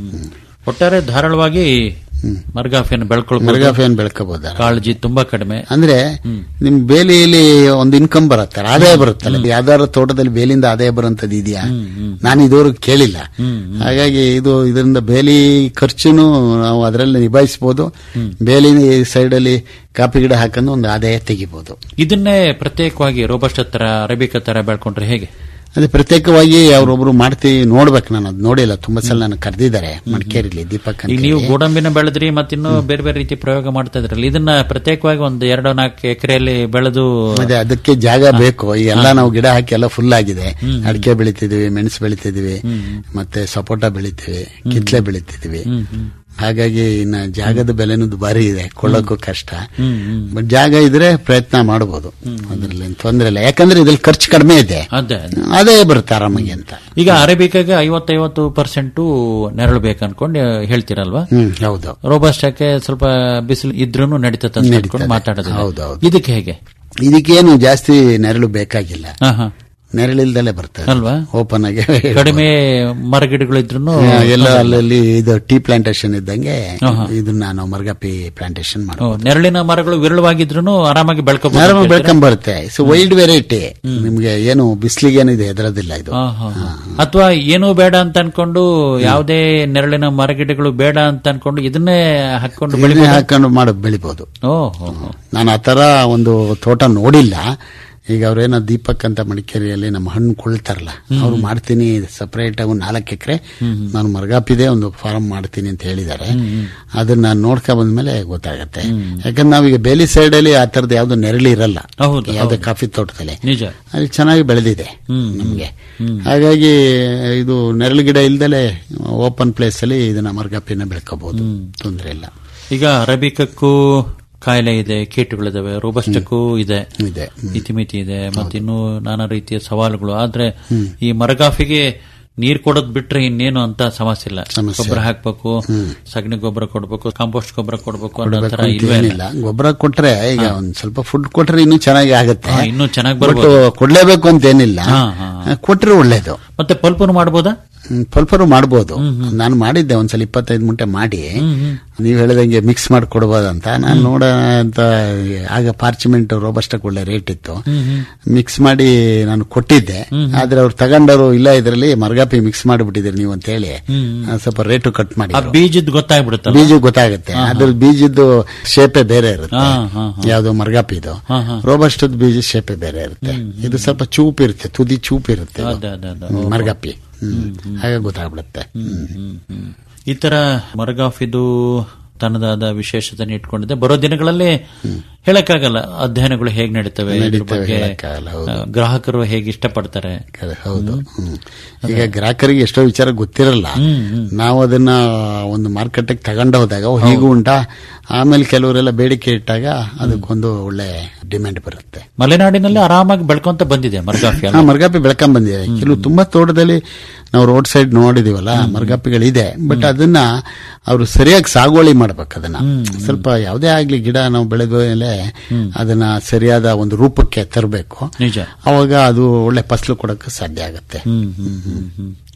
ಒಟ್ಟಾರೆ ಧಾರಾಳವಾಗಿ ಮರ್ಗಾಫಿಯನ್ನು ಬೆಳ್ಕೊಳ್ಬಹುದು ಮರಗಾಫಿಯನ್ನು ಬೆಳ್ಕೋಬಹುದ ಕಾಳಜಿ ತುಂಬಾ ಕಡಿಮೆ ಅಂದ್ರೆ ನಿಮ್ ಬೇಲಿಯಲ್ಲಿ ಒಂದು ಇನ್ಕಮ್ ಬರುತ್ತೆ ಆದಾಯ ಬರುತ್ತಲ್ಲ ಯಾವ್ದಾದ್ರು ತೋಟದಲ್ಲಿ ಬೇಲಿಂದ ಆದಾಯ ಬರುವಂತದ್ದು ಇದೆಯಾ ನಾನು ಇದುವರೆಗೂ ಕೇಳಿಲ್ಲ ಹಾಗಾಗಿ ಇದು ಇದರಿಂದ ಬೇಲಿ ಖರ್ಚುನು ನಾವು ಅದರಲ್ಲಿ ನಿಭಾಯಿಸಬಹುದು ಬೇಲಿನ ಸೈಡ್ ಅಲ್ಲಿ ಕಾಫಿ ಗಿಡ ಹಾಕೊಂಡು ಒಂದು ಆದಾಯ ತೆಗಿಬಹುದು ಇದನ್ನೇ ಪ್ರತ್ಯೇಕವಾಗಿ ರೋಬಸ್ಟ್ ತರ ಅರೇಬಿಕ ತರ ಬೆಳ್ಕೊಂಡ್ರೆ ಹೇಗೆ ಅದೇ ಪ್ರತ್ಯೇಕವಾಗಿ ಅವ್ರೊಬ್ರು ಮಾಡ್ತೀವಿ ನೋಡ್ಬೇಕು ನಾನು ಅದು ನೋಡಿಲ್ಲ ತುಂಬಾ ಸಲ ನಾನು ಕರೆದಿದ್ದಾರೆ ಮಡಿಕೇರಿಲಿ ದೀಪಕ್ ಅಂತ ಈಗ ನೀವು ಹೇಳಿ. ಗೋಡಂಬಿನ ಬೆಳೆದ್ರಿ ಮತ್ತಿನ್ನು ಬೇರೆ ಬೇರೆ ರೀತಿ ಪ್ರಯೋಗ ಮಾಡ್ತಾ ಇದ್ರಲ್ಲ ಇದನ್ನ ಪ್ರತ್ಯೇಕವಾಗಿ ಒಂದು ಎರಡು ನಾಲ್ಕು ಎಕರೆಯಲ್ಲಿ ಬೆಳೆದು ಮತ್ತೆ ಅದಕ್ಕೆ ಜಾಗ ಬೇಕು ಈ ಎಲ್ಲ ನಾವು ಗಿಡ ಹಾಕಿ ಎಲ್ಲ ಫುಲ್ ಆಗಿದೆ ಅಡಿಕೆ ಬೆಳಿತಿದೀವಿ ಮೆಣಸು ಬೆಳಿತಿದೀವಿ ಮತ್ತೆ ಸಪೋಟ ಬೆಳಿತೀವಿ ಕಿತ್ಲೆ ಬೆಳಿತಿದೀವಿ ಹಾಗಾಗಿ ಇನ್ನ ಜಾಗದ ಬೆಲೆನೂ ದುಬಾರಿ ಇದೆ ಕೊಳ್ಳೋಕ್ಕೂ ಕಷ್ಟ ಬಟ್ ಜಾಗ ಇದ್ರೆ ಪ್ರಯತ್ನ ಮಾಡಬಹುದು ಅದ್ರಲ್ಲಿ ತೊಂದರೆ ಇಲ್ಲ ಯಾಕಂದ್ರೆ ಇದ್ರಲ್ಲಿ ಖರ್ಚು ಕಡಿಮೆ ಇದೆ ಅದೇ ಅದೇ ಬರುತ್ತೆ ಆರಾಮಾಗಿ ಅಂತ ಈಗ ಅರೇಬಿಕಾಗೆ ಐವತ್ತೈವತ್ತು ಪರ್ಸೆಂಟ್ ನೆರಳು ಬೇಕನ್ಕೊಂಡು ಹೇಳ್ತೀರಲ್ವಾ ಹ್ಮ್ ಹೌದು ರೋಬಸ್ಟಕ್ಕೆ ಸ್ವಲ್ಪ ಬಿಸಿಲು ಇದ್ರೂ ನಡೀತದೆ ಅಂತ ನಡೀತದೆ. ಅನ್ಕೊಂಡು ಮಾತಾಡೋದು ಹೌದು, ಹೌದು. ಇದಕ್ಕೆ ಹೇಗೆ ಇದಕ್ಕೇನು ಜಾಸ್ತಿ ನೆರಳು ಬೇಕಾಗಿಲ್ಲ ಹಾ ಹಾ ನೆರಳಿಲ್ದಲೇ ಬರ್ತದೆ ಅಲ್ವಾ ಓಪನ್ ಆಗಿ ಕಡಿಮೆ ಮರಗಿಡಗಳು ಇದ್ರೂ ಆ, ಎಲ್ಲ ಅಲ್ಲಲ್ಲಿ ಇದು ಟೀ ಪ್ಲಾಂಟೇಶನ್ ಇದ್ದಂಗೆ ಇದನ್ನ ನಾವು ಮರ್ಗಾಪಿ ಪ್ಲಾಂಟೇಶನ್ ಮಾಡ್ಬೋದು ನೆರಳಿನ ಮರಗಳು ವಿರಳವಾಗಿದ್ರು ಆರಾಮಾಗಿ ಆರಾಮ ಬೆಳ್ಕೋಬಹುದು ಬೆಳ್ಕೊಂಡ್ ಬರುತ್ತೆ ಸೊ ವೈಲ್ಡ್ ವೆರೈಟಿ ನಿಮ್ಗೆ ಏನು ಬಿಸಿಲಿಗೆ ಏನಿದೆ ಹೆದರೋದಿಲ್ಲ ಇದು ಅಥವಾ ಏನೂ ಬೇಡ ಅಂತ ಅನ್ಕೊಂಡು ಯಾವುದೇ ನೆರಳಿನ ಮರಗಿಡಗಳು ಬೇಡ ಅಂತ ಅನ್ಕೊಂಡು ಇದನ್ನೇ ಹಾಕೊಂಡು ಬೆಳಿ ಇದನ್ನೇ ಹಾಕೊಂಡು ಮಾಡಿ ಬೆಳಿಬಹುದು ಓ ಹೋ ಹೋ. ನಾನು ಆ ತರ ಒಂದು ತೋಟ ನೋಡಿಲ್ಲ ಈಗ ಅವ್ರೇನೋ ದೀಪಕ್ ಅಂತ ಮಡಿಕೇರಿಯಲ್ಲಿ ನಮ್ಮ ಹಣ್ಣು ಕೊಳ್ತಾರಲ್ಲ ಅವ್ರು ಮಾಡ್ತೀನಿ ಸಪರೇಟ್ ಆಗಿ ಒಂದು ನಾಲ್ಕು ಎಕರೆ ನಾನು ಮರ್ಗಾಪಿದೆ ಒಂದು ಫಾರ್ಮ್ ಮಾಡ್ತೀನಿ ಅಂತ ಹೇಳಿದ್ದಾರೆ ಅದನ್ನ ನಾನು ನೋಡ್ಕೊ ಬಂದ್ಮೇಲೆ ಗೊತ್ತಾಗತ್ತೆ ಯಾಕಂದ್ರೆ ನಾವೀಗ ಬೇಲಿ ಸೈಡ್ ಅಲ್ಲಿ ಆ ತರದ್ದು ಯಾವ್ದು ನೆರಳಿ ಇರಲ್ಲ ಹೌದು, ಯಾವ್ದೇ ಕಾಫಿ ತೋಟದಲ್ಲಿ ನಿಜ ಅಲ್ಲಿ ಚೆನ್ನಾಗಿ ಬೆಳೆದಿದೆ ನಮಗೆ ಹಾಗಾಗಿ ಇದು ನೆರಳು ಗಿಡ ಇಲ್ದಲೆ ಓಪನ್ ಪ್ಲೇಸ್ ಅಲ್ಲಿ ಇದನ್ನ ಮರ್ಗಾಪಿನ ಬೆಳ್ಕೋಬಹುದು ತೊಂದರೆ ಇಲ್ಲ ಈಗ ಅರಬಿಕಕ್ಕೂ ಕಾಯಿಲೆ ಇದೆ ಕೀಟಗಳಿದಾವೆ ರೋಬಸ್ಟಕ್ಕೂ ಇದೆ ಇದೆ ಇತಿಮಿತಿ ಇದೆ ಮತ್ತಿನ್ನೂ ನಾನಾ ರೀತಿಯ ಸವಾಲುಗಳು ಆದ್ರೆ ಈ ಮರಗಾಫಿಗೆ ನೀರ್ ಕೊಡೋದ್ ಬಿಟ್ರೆ ಇನ್ನೇನು ಅಂತ ಸಮಸ್ಯೆ ಇಲ್ಲ ಸಮಸ್ಯೆ. ಗೊಬ್ಬರ ಹಾಕ್ಬೇಕು ಸಗಣಿ ಗೊಬ್ಬರ ಕೊಡ್ಬೇಕು ಕಾಂಪೋಸ್ಟ್ ಗೊಬ್ಬರ ಕೊಡ್ಬೇಕು ಅನ್ನೋ ತರ ಅಂತ ಇಲ್ವೇ ಇಲ್ಲ ಏನಿಲ್ಲ ಗೊಬ್ಬರ ಕೊಟ್ರೆ ಈಗ ಒಂದ್ ಸ್ವಲ್ಪ ಫುಡ್ ಕೊಟ್ರೆ ಇನ್ನೂ ಚೆನ್ನಾಗಿ ಆಗುತ್ತೆ ಹಾ, ಇನ್ನೂ ಚೆನ್ನಾಗಿ ಬಟ್ ಬರ್ಬೋದು ಕೊಡ್ಲೇಬೇಕು ಅಂತ ಏನಿಲ್ಲ ಹಾ, ಹಾ, ಕೊಟ್ರೆ ಒಳ್ಳೇದು ಮತ್ತೆ ಪಲ್ಪನು ಮಾಡ್ಬೋದಾ ಹ್ಮ್, ಪಲ್ಪರು ಮಾಡ್ಬೋದು ನಾನು ಮಾಡಿದ್ದೆ ಒಂದ್ಸಲ ಇಪ್ಪತ್ತೈದು ಮುಂಟೆ ಮಾಡಿ ನೀವು ಹೇಳಿದಂಗೆ ಮಿಕ್ಸ್ ಮಾಡಿ ಕೊಡ್ಬೋದಂತ ನಾನು ನೋಡ ಅಂತ ಆಗ ಪಾರ್ಚಿಮೆಂಟ್ ರೋಬಸ್ಟಕ್ಕೆ ಒಳ್ಳೆ ರೇಟ್ ಇತ್ತು ಮಿಕ್ಸ್ ಮಾಡಿ ನಾನು ಕೊಟ್ಟಿದ್ದೆ ಆದ್ರೆ ಅವ್ರು ತಗೊಂಡವರು ಇಲ್ಲ ಇದರಲ್ಲಿ ಮರ್ಗಾಪಿ ಮಿಕ್ಸ್ ಮಾಡಿಬಿಟ್ಟಿದ್ದೀರಿ ನೀವು ಅಂತ ಹೇಳಿ ನಾನ್ ಸ್ವಲ್ಪ ರೇಟು ಕಟ್ ಮಾಡಿ ಆ ಬೀಜದ್ ಗೊತ್ತಾಗ್ಬಿಡುತ್ತಲ್ಲ ಬೀಜ ಗೊತ್ತಾಗುತ್ತೆ ಅದ್ರ ಬೀಜದ್ದು ಶೇಪೆ ಬೇರೆ ಇರುತ್ತೆ ಹಾ, ಹಾ, ಯಾವ್ದು ಮರ್ಗಾಪಿದು ರೋಬಸ್ಟದ ಬೀಜ ಶೇಪೆ ಬೇರೆ ಇರುತ್ತೆ ಇದು ಸ್ವಲ್ಪ ಚೂಪ್ ಇರುತ್ತೆ ತುದಿ ಚೂಪ್ ಇರುತ್ತೆ ಇದು. ಅದೇ, ಅದೇ, ಅದೇ. ಹ್ಮ್, ಮರ್ಗಾಪಿ ಹ್ಮ್. ಹಾಗೆ ಗೊತ್ತಾಗ್ಬಿಡುತ್ತೆ ಹ್ಮ್, ಹ್ಮ್. ಈ ತರ ಮರಗಾಫಿದು ತನ್ನದಾದ ವಿಶೇಷತೆ ಇಟ್ಕೊಂಡಿದೆ ಬರೋ ದಿನಗಳಲ್ಲಿ ಹೇಳಕ್ಕಾಗಲ್ಲ ಅಧ್ಯಯನಗಳು ಹೇಗ್ ನಡೀತವೆ ಇದ್ರ ನಡೀತವೆ, ಬಗ್ಗೆ ಹೇಳಕ್ಕಾಗಲ್ಲ, ಹೌದು. ಆ, ಗ್ರಾಹಕರು ಹೇಗೆ ಇಷ್ಟಪಡ್ತಾರೆ ಕರೆ, ಹೌದು ಹ್ಮ್. ಈಗ ಗ್ರಾಹಕರಿಗೆ ಎಷ್ಟೋ ವಿಚಾರ ಗೊತ್ತಿರಲ್ಲ ನಾವು ಅದನ್ನ ಒಂದು ಮಾರ್ಕೆಟ್ ತಗೊಂಡು ಹೋದಾಗ ಓ, ಹೀಗೂ ಉಂಟಾ ಆಮೇಲೆ ಕೆಲವರೆಲ್ಲ ಬೇಡಿಕೆ ಇಟ್ಟಾಗ ಅದಕ್ಕೊಂದು ಒಳ್ಳೆ ಡಿಮ್ಯಾಂಡ್ ಬರುತ್ತೆ ಮಲೆನಾಡಿನಲ್ಲಿ ಆರಾಮಾಗಿ ಬೆಳ್ಕೊಂತ ಬಂದಿದೆ ಮರಗಾಫಿ ಹಾ ಅಲ್ಲ ಮರ್ಗಾಪಿ ಬೆಳ್ಕೊಂಡ್ ಬಂದಿದೆ ಕೆಲವು ತುಂಬಾ ತೋಟದಲ್ಲಿ ನಾವು ರೋಡ್ ಸೈಡ್ ನೋಡಿದೀವಲ್ಲ ಮರ್ಗಾಪಿಗಳಿದೆ ಬಟ್ ಅದನ್ನ ಅವರು ಸರಿಯಾಗಿ ಸಾಗುವಳಿ ಮಾಡ್ಬೇಕು ಅದನ್ನ ಸ್ವಲ್ಪ ಯಾವುದೇ ಆಗ್ಲಿ ಗಿಡ ನಾವು ಬೆಳೆದ ಮೇಲೆ ಅದನ್ನ ಸರಿಯಾದ ಒಂದು ರೂಪಕ್ಕೆ ತರಬೇಕು ನಿಜ ಅವಾಗ ಅದು ಒಳ್ಳೆ ಫಸಲು ಕೊಡಕ್ಕೆ ಸಾಧ್ಯ ಆಗುತ್ತೆ ಹ್ಮ್ ಹ್ಮ್ ಹ್ಮ್ ಹ್ಮ್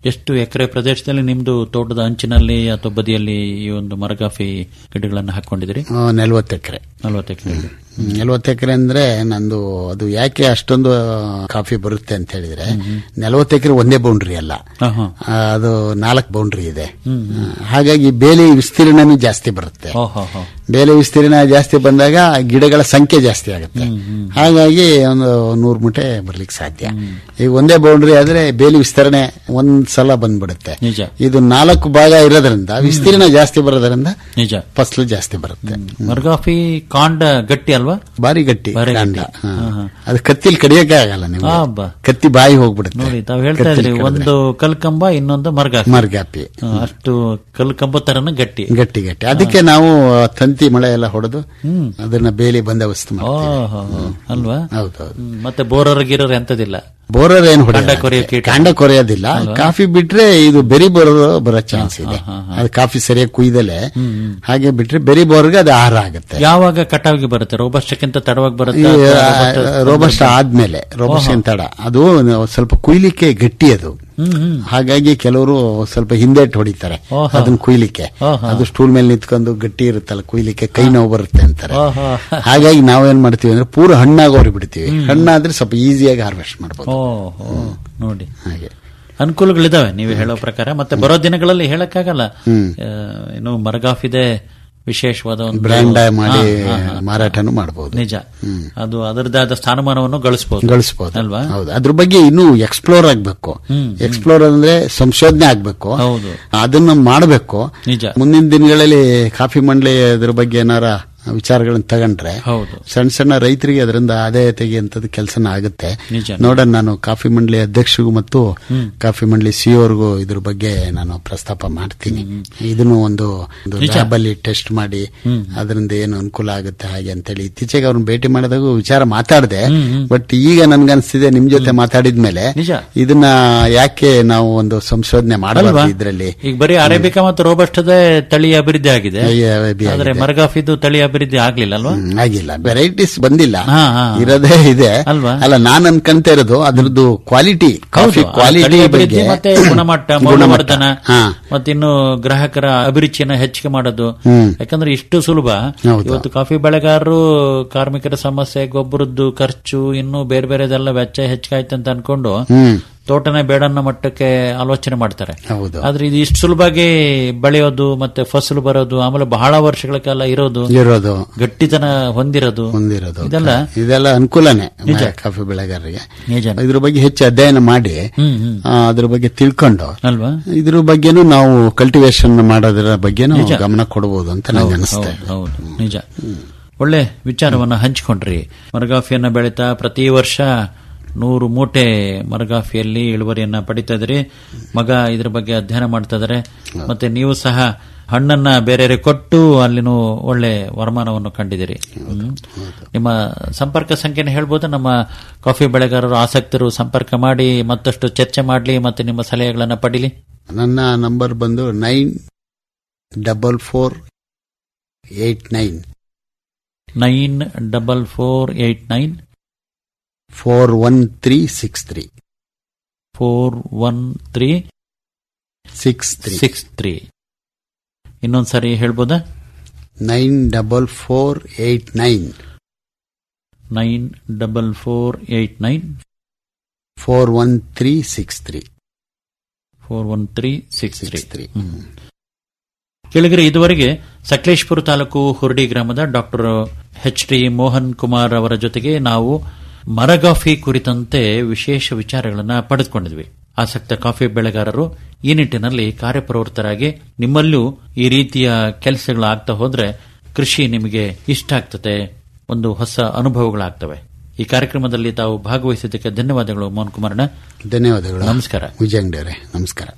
ಎಷ್ಟು ಎಕರೆ ಪ್ರದೇಶದಲ್ಲಿ ನಿಮ್ದು ತೋಟದ ಅಂಚಿನಲ್ಲಿ ಅಥವಾ ಬದಿಯಲ್ಲಿ ಈ ಒಂದು ಮರಗಾಫಿ ಗಿಡಗಳನ್ನು ಹಾಕೊಂಡಿದ್ದೀರಿ ನಲ್ವತ್ತು ಎಕರೆ ನಲ್ವತ್ತು ಎಕರೆ ನಲ್ವತ್ತು ಎಕರೆ ಅಂದ್ರೆ ನಂದು ಅದು ಯಾಕೆ ಅಷ್ಟೊಂದು ಕಾಫಿ ಬರುತ್ತೆ ಅಂತ ಹೇಳಿದ್ರೆ ನಲ್ವತ್ತು ಎಕರೆ ಒಂದೇ ಬೌಂಡ್ರಿ ಅಲ್ಲ ಹಾ ಹಾ ಆ, ಅದು ನಾಲ್ಕು ಬೌಂಡ್ರಿ ಇದೆ ಆ, ಹಾಗಾಗಿ ಬೇಲಿ ವಿಸ್ತೀರ್ಣನೂ ಜಾಸ್ತಿ ಬರುತ್ತೆ ಓ ಹೋ ಹೋ ಬೇಲೆ ವಿಸ್ತೀರ್ಣ ಜಾಸ್ತಿ ಬಂದಾಗ ಗಿಡಗಳ ಸಂಖ್ಯೆ ಜಾಸ್ತಿ ಆಗುತ್ತೆ ಹಾಗಾಗಿ ಒಂದು ನೂರು ಮುಟೆ ಬರ್ಲಿಕ್ಕೆ ಸಾಧ್ಯ ಈಗ ಒಂದೇ ಬೌಂಡ್ರಿ ಆದ್ರೆ ಬೇಲಿ ವಿಸ್ತರಣೆ ಒಂದ್ ಸಲ ಬಂದ್ಬಿಡುತ್ತೆ ನಿಜ ಇದು ನಾಲ್ಕು ಭಾಗ ಇರೋದ್ರಿಂದ ವಿಸ್ತೀರ್ಣ ಜಾಸ್ತಿ ಬರೋದ್ರಿಂದ ನಿಜ ಫಸಲು ಜಾಸ್ತಿ ಬರುತ್ತೆ ಮರಗಾಫಿ ಕಾಂಡ ಗಟ್ಟಿ ಅಲ್ವಾ ಬಾರಿ ಗಟ್ಟಿ ಬಾರಿ ಕಾಂಡ. ಗಟ್ಟಿ. ಹಾ. ಹಾ, ಹಾ. ಅದು ಕತ್ತಿಲಿ ಕಡಿಯಕ್ಕೆ ಆಗಲ್ಲ ನೀವು ಆ, ಬಾ. ಕತ್ತಿ ಬಾಯಿ ಹೋಗ್ಬಿಡುತ್ತೆ ನೋಡಿ ತಾವು ಹೇಳ್ತಾ ಕತ್ತಿಲಿ ಇದ್ರಿ ಕಡಿದ್ರೆ. ಒಂದು ಕಲ್ಕಂಬ ಇನ್ನೊಂದು ಮರಗಾಫಿ ಮರ್ಗಾಪಿ ಆ, ಅಷ್ಟು ಕಲ್ಕಂಬ ತರನ ಗಟ್ಟಿ ಗಟ್ಟಿ ಗಟ್ಟಿ ಅದಕ್ಕೆ ನಾವು ತಂತಿ ಮಳೆ ಎಲ್ಲ ಹೊಡೆದು ಅದನ್ನ ಬೇಲಿ ಬಂದೋಬಸ್ತ್ ಓ ಮಾಡ್ತೀವಿ ಹೋ, ಹೋ. ಅಲ್ವಾ ಹೌದೌದು ಹ್ಮ್, ಮತ್ತೆ ಬೋರರ್ ಗಿರರ್ ಎಂತದಿಲ್ಲ ಬೋರರ್ ಏನು ಕಾಂಡ ಕೊರೆಯೋ ಕೀಟ. ಕಾಂಡ ಕೊರೆಯೋದಿಲ್ಲ ಕಾಫಿ ಬಿಟ್ರೆ ಇದು ಬೆರಿ ಬೋರರ್ ಬರೋ ಚಾನ್ಸ್ ಇದೆ ಹಾ, ಹಾ, ಅದು ಕಾಫಿ ಸರಿಯಾಗಿ ಕುಯ್ದಲೆ ಹಾಗೆ ಬಿಟ್ರೆ ಬೆರಿ ಬೋರ್ಗೆ ಅದು ಆಹಾರ ಆಗುತ್ತೆ ಯಾವಾಗ ಕಟಾವಿಗೆ ಬರುತ್ತೆ ರೋಬಸ್ಟಕ್ಕಿಂತ ತಡವಾಗಿ ಈ, ಬರುತ್ತೆ ಆ, ರೋಬಸ್ಟ ಆದ್ಮೇಲೆ ರೋಬಸ್ಟ ತಡ ಅದು ಸ್ವಲ್ಪ ಕುಯ್ಲಿಕ್ಕೆ ಗಟ್ಟಿ ಅದು ಹ್ಮ್ ಹ್ಮ್ ಹಾಗಾಗಿ ಕೆಲವರು ಸ್ವಲ್ಪ ಹಿಂದೇಟ್ ಹೊಡಿತಾರೆ ಓಹೋ. ಅದನ್ನ ಕುಯ್ಲಿಕ್ಕೆ ಓಹೋ. ಅದು ಸ್ಟೂಲ್ ಮೇಲೆ ನಿಂತ್ಕೊಂಡು ಗಟ್ಟಿ ಇರುತ್ತಲ್ಲ ಕುಯ್ಲಿಕ್ಕೆ ಕೈ ನೋವು ಬರುತ್ತೆ ಅಂತಾರೆ ಓಹೋ. ಹಾಗಾಗಿ ನಾವೇನ್ ಮಾಡ್ತೀವಿ ಅಂದ್ರೆ ಪೂರ ಹಣ್ಣಾಗೋರಿ ಬಿಡ್ತೀವಿ ಹಣ್ಣಾದ್ರೆ ಸ್ವಲ್ಪ ಈಸಿಯಾಗಿ ಹಾರ್ವೆಸ್ಟ್ ಮಾಡ್ಬೋದು ಓ ಹೋ. ನೋಡಿ ಹಾಗೆ ಅನುಕೂಲಗಳಿದಾವೆ ನೀವು ಹೇಳೋ ಪ್ರಕಾರ ಮತ್ತೆ ಬರೋ ದಿನಗಳಲ್ಲಿ ಹೇಳಕ್ಕಾಗಲ್ಲ ಆ, ಇನ್ನು ಮರಗಾಫಿದೆ ವಿಶೇಷವಾದ ಒಂದು ಬ್ರ್ಯಾಂಡ್ ಮಾಡಿ ಹಾ, ಹಾ, ಹಾ. ಮಾರಾಟನೂ ಮಾಡಬಹುದು ನಿಜ ಅದು ಅದರದ್ದೇ ಆದ ಸ್ಥಾನಮಾನವನ್ನು ಗಳಿಸಬಹುದು ಗಳಿಸಬಹುದು ಅಲ್ವಾ ಹೌದು ಅದ್ರ ಬಗ್ಗೆ ಇನ್ನೂ ಎಕ್ಸ್ಪ್ಲೋರ್ ಆಗ್ಬೇಕು ಎಕ್ಸ್ಪ್ಲೋರ್ ಅಂದ್ರೆ ಸಂಶೋಧನೆ ಆಗ್ಬೇಕು ಹೌದು ಅದನ್ನ ಮಾಡಬೇಕು ನಿಜ ಮುಂದಿನ ದಿನಗಳಲ್ಲಿ ಕಾಫಿ ಮಂಡಳಿ ಅದ್ರ ಬಗ್ಗೆ ಏನಾರ ವಿಚಾರಗಳನ್ನ ತಗೊಂಡ್ರೆ ಹೌದು ಸಣ್ಣ ಸಣ್ಣ ರೈತರಿಗೆ ಅದರಿಂದ ಆದಾಯ ತೆಗೆಯುವಂತದ್ದು ಕೆಲಸನ ಆಗುತ್ತೆ ನಿಜ ನೋಡೋಣ ನಾನು ಕಾಫಿ ಮಂಡಳಿ ಅಧ್ಯಕ್ಷರಿಗೂ ಮತ್ತು ಕಾಫಿ ಮಂಡಳಿ ಸಿಒರ್ಗೂ ಇದ್ರ ಬಗ್ಗೆ ನಾನು ಪ್ರಸ್ತಾಪ ಮಾಡ್ತೀನಿ ಇದನ್ನು ಒಂದು ಲ್ಯಾಬ್ ಅಲ್ಲಿ ಟೆಸ್ಟ್ ಮಾಡಿ ಅದರಿಂದ ಏನು ಅನುಕೂಲ ಆಗುತ್ತೆ ಹಾಗೆ ಅಂತೇಳಿ ಇತ್ತೀಚೆಗೆ ಅವ್ರನ್ನ ಭೇಟಿ ಮಾಡಿದಾಗ ವಿಚಾರ ಮಾತಾಡಿದೆ ಬಟ್ ಈಗ ನನ್ಗನ್ಸ್ತಿದೆ ನಿಮ್ ಜೊತೆ ಮಾತಾಡಿದ್ಮೇಲೆ ನಿಜ ಇದನ್ನ ಯಾಕೆ ನಾವು ಒಂದು ಸಂಶೋಧನೆ ಮಾಡಬಾರ್ದು ಇದ್ರಲ್ಲಿ ಈಗ ಬರೀ ಅರೇಬಿಕಾ ಮತ್ತು ರೋಬಸ್ಟದೇ ತಳಿ ಅಭಿವೃದ್ಧಿ ಆಗಿದೆ ಆಗಿದೆ. ಆದ್ರೆ ಮರಗಾಫಿದು ತಳಿ ಅಭಿವೃದ್ಧಿ ಆಗ್ಲಿಲ್ಲ ಅಲ್ವಾ ಹ್ಮ್, ಆಗಿಲ್ಲ ವೆರೈಟೀಸ್ ಬಂದಿಲ್ಲ ಹಾ, ಹಾ. ಇರೋದೇ ಇದೆ ಅಲ್ವಾ? ಅಲ್ಲ ನಾನ್ ಅನ್ಕೊಂತ ಇರೋದು ಅದ್ರದ್ದು ಕ್ವಾಲಿಟಿ ಕಾಫಿ ಹೌದು, ಆ ಕ್ವಾಲಿಟಿ ತಳಿ ಅಭಿವೃದ್ಧಿ ಬಗ್ಗೆ ಮತ್ತೆ ಗುಣಮಟ್ಟ ಗುಣಮಟ್ಟ. ಮೌಲ್ಯವರ್ಧನ ಹಾ. ಮತ್ತಿನ್ನು ಗ್ರಾಹಕರ ಅಭಿರುಚಿಯನ್ನ ಹೆಚ್ಚಿಗೆ ಮಾಡೋದು ಹ್ಮ್. ಯಾಕಂದ್ರೆ ಇಷ್ಟು ಸುಲಭ ಹೌದು. ಇವತ್ತು ಕಾಫಿ ಬೆಳೆಗಾರರು ಕಾರ್ಮಿಕರ ಸಮಸ್ಯೆ ಗೊಬ್ಬರದ್ದು ಖರ್ಚು ಇನ್ನು ಬೇರೆ ಬೇರೆದೆಲ್ಲ ವೆಚ್ಚ ಹೆಚ್ಚಾಯ್ತು ಅಂತ ಅನ್ಕೊಂಡು ಹ್ಮ್ ತೋಟನೇ ಬೇಡ ಅನ್ನೋ ಮಟ್ಟಕ್ಕೆ ಆಲೋಚನೆ ಮಾಡ್ತಾರೆ ಹೌದು ಆದ್ರೆ ಇದು ಇಷ್ಟು ಸುಲಭವಾಗಿ ಬೆಳೆಯೋದು ಮತ್ತೆ ಫಸಲು ಬರೋದು ಆಮೇಲೆ ಬಹಳ ವರ್ಷಗಳ ಕಾಲ ಇರೋದು ಇರೋದು ಗಟ್ಟಿತನ ಹೊಂದಿರೋದು ಹೊಂದಿರೋದು ಇದೆಲ್ಲ ಇದೆಲ್ಲ ಅನುಕೂಲನೇ ಕಾಫಿ ಬೆಳೆಗಾರರಿಗೆ ನಿಜ ಇದ್ರ ಬಗ್ಗೆ ಹೆಚ್ಚು ಅಧ್ಯಯನ ಮಾಡಿ ಹ್ಮ್ ಹ್ಮ್ ಆ, ಅದ್ರ ಬಗ್ಗೆ ತಿಳ್ಕೊಂಡು ಅಲ್ವಾ ಇದ್ರ ಬಗ್ಗೆನೂ ನಾವು ಕಲ್ಟಿವೇಶನ್ ಮಾಡೋದ್ರ ಬಗ್ಗೆನೂ ಗಮನ ಕೊಡಬಹುದು ಅಂತ ನನಗೆ ಅನಿಸುತ್ತೆ ಹೌದು ಹೌದು ನಿಜ ಒಳ್ಳೆ ವಿಚಾರವನ್ನ ಹಂಚಿಕೊಂಡ್ರಿ ಮರಗಾಫಿಯನ್ನ ಬೆಳೀತಾ ಪ್ರತಿ ವರ್ಷ ನೂರು ಮೂಟೆ ಮರಗಾಫಿಯಲ್ಲಿ ಇಳುವರಿಯನ್ನ ಪಡಿತಾ ಇದ್ರಿ ಮಗ ಇದ್ರ ಬಗ್ಗೆ ಅಧ್ಯಯನ ಮಾಡ್ತಾ ಇದಾರೆ ಮತ್ತೆ ನೀವು ಸಹ ಹಣ್ಣನ್ನ ಬೇರೆ ಕೊಟ್ಟು ಅಲ್ಲಿನೂ ಒಳ್ಳೆ ವರಮಾನವನ್ನು ಕಂಡಿದ್ದೀರಿ ಹ್ಮ್. ನಿಮ್ಮ ಸಂಪರ್ಕ ಸಂಖ್ಯೆನ ಹೇಳ್ಬೋದು ನಮ್ಮ ಕಾಫಿ ಬೆಳೆಗಾರರು ಆಸಕ್ತರು ಸಂಪರ್ಕ ಮಾಡಿ ಮತ್ತಷ್ಟು ಚರ್ಚೆ ಮಾಡಲಿ ಮತ್ತೆ ನಿಮ್ಮ ಸಲಹೆಗಳನ್ನ ಪಡೀಲಿ ನನ್ನ ನಂಬರ್ ಬಂದು nine double four eight nine nine double four eight nine four one three six three four one three six three six three ಇನ್ನೊಂದ್ಸರಿ ಹೇಳ್ಬೋದಾ nine double four eight nine nine double four eight nine four one three six three four one three six three six three ಕೆಳಗರೆ ಇದುವರೆಗೆ ಸಕಲೇಶ್ಪುರ ತಾಲೂಕು ಹುರ್ಡಿ ಗ್ರಾಮದ doctor H T Mohan Kumar ಅವರ ಜೊತೆಗೆ ನಾವು ಮರಗಾಫಿ ಕುರಿತಂತೆ ವಿಶೇಷ ವಿಚಾರಗಳನ್ನ ಪಡೆದುಕೊಂಡಿದ್ವಿ ಆಸಕ್ತ ಕಾಫಿ ಬೆಳೆಗಾರರು ಈ ನಿಟ್ಟಿನಲ್ಲಿ ಕಾರ್ಯಪ್ರವೃತ್ತರಾಗಿ ನಿಮ್ಮಲ್ಲೂ ಈ ರೀತಿಯ ಕೆಲಸಗಳಾಗ್ತಾ ಹೋದ್ರೆ ಕೃಷಿ ನಿಮಗೆ ಇಷ್ಟ ಆಗ್ತದೆ ಒಂದು ಹೊಸ ಅನುಭವಗಳಾಗ್ತವೆ ಈ ಕಾರ್ಯಕ್ರಮದಲ್ಲಿ ತಾವು ಭಾಗವಹಿಸಿದ್ದಕ್ಕೆ ಧನ್ಯವಾದಗಳು ಮೋಹನ್ ಕುಮಾರ್ನ ಧನ್ಯವಾದಗಳು ನಮಸ್ಕಾರ ವಿಜಯಂಗಡಿ ಅವರೇ ನಮಸ್ಕಾರ